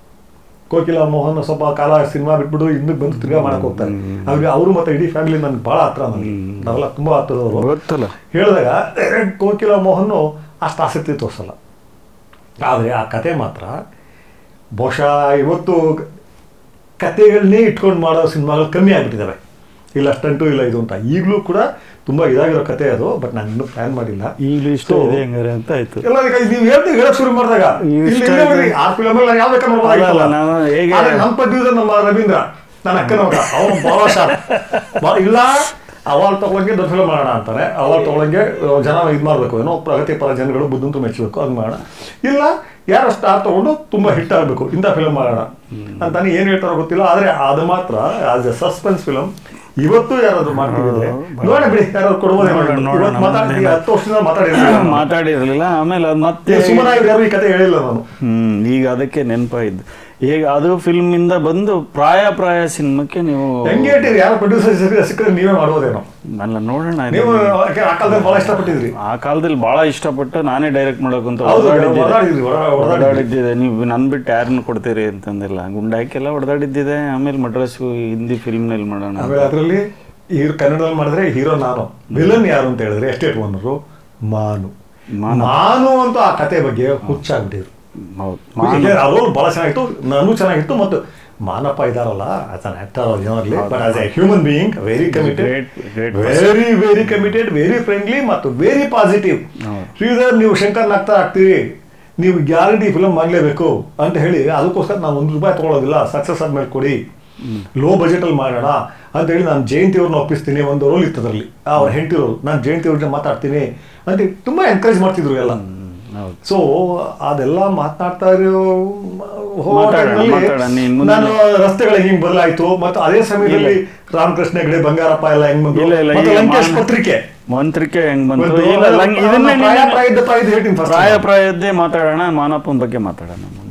ಕೋಕಿಲ ಮೋಹನ್ ಸ್ವಲ್ಪ ಕಾಲ ಸಿನಿಮಾ ಬಿಟ್ಬಿಟ್ಟು ಹಿಂದಕ್ಕೆ ಬಂದು ತಿರ್ಗಾ ಮಾಡಕ್ ಹೋಗ್ತಾರೆ ಅವ್ರಿಗೆ ಅವರು ಮತ್ತೆ ಇಡೀ ಫ್ಯಾಮಿಲಿ ನನ್ಗೆ ಭಾಳ ಹತ್ರ ನನಗೆ ನಾವೆಲ್ಲ ತುಂಬಾ ಹತ್ರದವರು ಗೊತ್ತಲ್ಲ ಹೇಳಿದಾಗ ಕೋಕಿಲ ಮೋಹನ್ ಅಷ್ಟು ಆಸಕ್ತಿ ತೋರಿಸಲ್ಲ ಆದರೆ ಆ ಕತೆ ಮಾತ್ರ ಬಹುಶಃ ಇವತ್ತು ಕತೆಗಳನ್ನೇ ಇಟ್ಕೊಂಡು ಮಾಡೋ ಸಿನಿಮಾಗಳು ಕಮ್ಮಿ ಆಗ್ಬಿಟ್ಟಿದ್ದಾವೆ ಇಲ್ಲ ಸ್ಟಂಟು ಇಲ್ಲ ಇದು ಅಂತ ಈಗಲೂ ಕೂಡ ತುಂಬ ಇದಾಗಿರೋ ಕತೆ ಅದು ಬಟ್ ನಾನು ಇನ್ನೂ ಪ್ಲಾನ್ ಮಾಡಿಲ್ಲ ಈಗಲೂ ಇಷ್ಟ So, ಇದೆ ಹೆಂಗಾರೆ ಅಂತ ಆಯ್ತು ಎಲ್ಲ ಈಗ ನೀವು ಹೇಳ್ತೀವಿ ಹೇಳಕ್ ಶುರು ಮಾಡಿದಾಗ ನೀವು ಇಲ್ಲಿ ಇಷ್ಟ ಇಲ್ಲೇ ಆಯ್ತು. ಬಿಡಿ, ಆ ಫಿಲಮ್ ಅಲ್ಲಿ ಯಾವ ಬೇಕಾದ್ರೆ ಅಲ್ಲ, ಅಲ್ಲ, ನಾನು ಹೇಗೆ- ಆದ್ರೆ ನಮ್ಮ ಪ್ರೊಡ್ಯೂಸರ್ ನಮ್ಮ ರವೀಂದ್ರ ನನ್ನ ಅಕ್ಕನ ಮಗ ಅವನು ಬಹಳ ಶಾರ್ಪ್ ಇಲ್ಲ ಅವಾಲ್ ತಗೊಳಂಗೆ ದೊಡ್ಡ ಫಿಲಮ್ ಮಾಡೋಣ ಅಂತಾನೆ ಅವಾಲ್ ತಗೊಳಂಗೆ ಅಹ್, ಜನ ಇದು ಮಾಡಬೇಕು ಏನೋ ಪ್ರಗತಿಪರ ಜನಗಳು ಬುದ್ಧಂತೂ ಮೆಚ್ಚಬೇಕು ಹಂಗೆ ಮಾಡೋಣ ಇಲ್ಲ ಯಾರೋ ಸ್ಟಾರ್ ತಗೊಂಡು ತುಂಬಾ ಹಿಟ್ ಆಗಬೇಕು ಇಂಥ ಫಿಲಮ್ ಮಾಡೋಣ ಅಂತಾನೆ ಏನ್ ಹೇಳ್ತಾರೋ ಗೊತ್ತಿಲ್ಲ ಆದ್ರೆ ಅದು ಮಾತ್ರ ಆಸ್ ಎ ಸಸ್ಪೆನ್ಸ್ ಫಿಲಮ್ ಇವತ್ತು ಯಾರಾದ್ರೂ ಮಾಡ್ತಿದ್ರೆ ನೋಡ ಬಿಡಿ ಯಾರಾದ್ರು ಕೊಡ್ಬೋದೇ ನೋಡೋಣ, ನೋಡೋಣ. ಇವತ್ತು ಮಾತಾಡ್ತೀವಿ ಹತ್ತು ವರ್ಷದಿಂದ ಮಾತಾಡಿರ್ಲಿಲ್ಲ ಮಾತಾಡಿರ್ಲಿಲ್ಲ ಆಮೇಲೆ ಅದು ಮತ್ತೆ ಸುಮ್ಮನಾಗಿ ಯಾರು ಈ ಕತೆ ಹೇಳಿಲ್ಲ ನಾನು ಹ್ಮ್ ಈಗ ಅದಕ್ಕೆ ನೆನಪಾಯಿದ್ದು ಈಗ ಅದು ಫಿಲ್ಮ್ ಇಂದ ಬಂದು ಪ್ರಾಯ ಪ್ರಾಯ ಸಿನಿಮಾಕ್ಕೆ ನೀವು ಹೆಂಗೆ ಹೇಳ್ತೀರಿ ಯಾರು ಪ್ರೊಡ್ಯೂಸರ್ ಸಿಕ್ಕರೆ ನೀವೇ ಮಾಡ್ಬೋದೇನೋ ಅಲ್ಲ ನೋಡೋಣ ನೀವು ಆ ಕಾಲದಲ್ಲಿ ಬಹಳ ಇಷ್ಟಪಟ್ಟಿದ್ರಿ ಆ ಕಾಲದಲ್ಲಿ ಬಹಳ ಇಷ್ಟಪಟ್ಟು ನಾನೇ ಡೈರೆಕ್ಟ್ ಮಾಡೋಕ್ಕಂತ ಹೌದು ಹೊಡೆದಾಡಿದ್ದೆ ಹೊರಡಿದ್ರಿ ಹೊರಡಿದ್ರಿ ಹೊಡೆದಾಡಿದ್ದಿದೆ ನೀವು ನನ್ ಬಿಟ್ಟು ಯಾರನ್ನ ಕೊಡ್ತೀರಿ ಅಂತಂದಿಲ್ಲ ಗುಂಡಾಕೆಲ್ಲ ಹೊಡೆದಾಡಿದ್ದಿದೆ ಆಮೇಲೆ ಮಡ್ರಾಸ್ ಹಿಂದಿ ಫಿಲ್ಮ್ನಲ್ಲಿ ಮಾಡೋಣ ಆಮೇಲೆ ಅದರಲ್ಲಿ ಹೀರೋ ಕನ್ನಡದಲ್ಲಿ ಮಾಡಿದ್ರೆ ಹೀರೋ ನಾನು ವಿಲನ್ ಯಾರು ಅಂತ ಹೇಳಿದ್ರೆ ಎಸ್ಟೇಟ್ ಓನರು ಮಾನು ಮಾನು. ಮಾನು ಅಂತ ಆ ಕತೆ ಬಗ್ಗೆ ಹುಚ್ಚಾಗ್ಬಿಟ್ಟಿದ್ರು ಹೌದು ಆ ರೋಲ್ ಬಹಳ ಚೆನ್ನಾಗಿತ್ತು ನಾನು ಚೆನ್ನಾಗಿತ್ತು ಮತ್ತು ಮಾನಪ್ಪ ಇದಾರಲ್ಲ ಆಸ್ ಅನ್ ಆಕ್ಟರ್ ಜನರಲ್ಲಿ but as a human being very committed Great, great very very committed very friendly ಮತ್ತು ವೆರಿ ಪಾಸಿಟಿವ್ ಹೌದು. ಶ್ರೀಧರ್ ನೀವು ಶಂಕರ್ ನಾಗ್ತಾ ಆಗ್ತೀರಿ ನೀವು ಗ್ಯಾರಂಟಿ ಫಿಲಮ್ ಮಾಡಲೇಬೇಕು ಅಂತ ಹೇಳಿ ಅದಕ್ಕೋಸ್ಕರ ನಾನು ಒಂದು ರೂಪಾಯಿ ತಗೊಳ್ಳೋದಿಲ್ಲ ಸಕ್ಸಸ್ ಆದ್ಮೇಲೆ ಕೊಡಿ ಲೋ ಬಜೆಟ್ ಅಲ್ಲಿ ಮಾಡೋಣ ಅಂತ ಹೇಳಿ ನಾನು ಜಯಂತಿ ಅವ್ರನ್ನ ಒಪ್ಪಿಸ್ತೀನಿ ಒಂದು ರೋಲ್ ಇತ್ತು ಅದರಲ್ಲಿ ಅವ್ರ ಹೆಂಡತಿ ರೋಲ್ ನಾನು ಜಯಂತಿ ಅವ್ರ ಜೊತೆ ಮಾತಾಡ್ತೀನಿ ಅಂತ ತುಂಬಾ ಎನ್ಕರೇಜ್ ಮಾಡ್ತಿದ್ರು ಎಲ್ಲ ಹೌದು ಸೊ ಅದೆಲ್ಲ ಮಾತನಾಡ್ತಾ ಇರೋ ಹೋಗೋ ಮಾತಾಡೋಣ, time ನಲ್ಲಿ ಮಾತಾಡೋಣ. ನೀನ್ ಮುಂದೆ- ನಾನು ರಸ್ತೆಗಳು ಹಿಂಗ್ ಬದಲಾಯ್ತು ಮತ್ತು ಅದೇ ಸಮಯದಲ್ಲಿ ರಾಮಕೃಷ್ಣ ಹೆಗಡೆ ಬಂಗಾರಪ್ಪ ಎಲ್ಲ ಹೆಂಗ್ ಬಂದ್ರು ಇಲ್ಲ, ಇಲ್ಲ, ಮತ್ತೆ ಈಗ ಲಂಕೇಶ್ ಮಾನ- ಪತ್ರಿಕೆ ಮಂತ್ರಿಕೆ ಹೆಂಗ್ ಬಂತು ಬಂತು. ಇಲ್ಲ ಲಂಗ್- ಇದನ್ನೇ ಪ್ರಾಯ ನೀನು- ಪ್ರಾಯದ ಪ್ರಾಯದ ಹೇಳ್ತೀನಿ first. ಪ್ರಾಯ ಪ್ರಾಯದ್ದೇ ಮಾತಾಡೋಣ ಮಾನಪ್ಪನ ಬಗ್ಗೆ ಮಾತಾಡೋಣ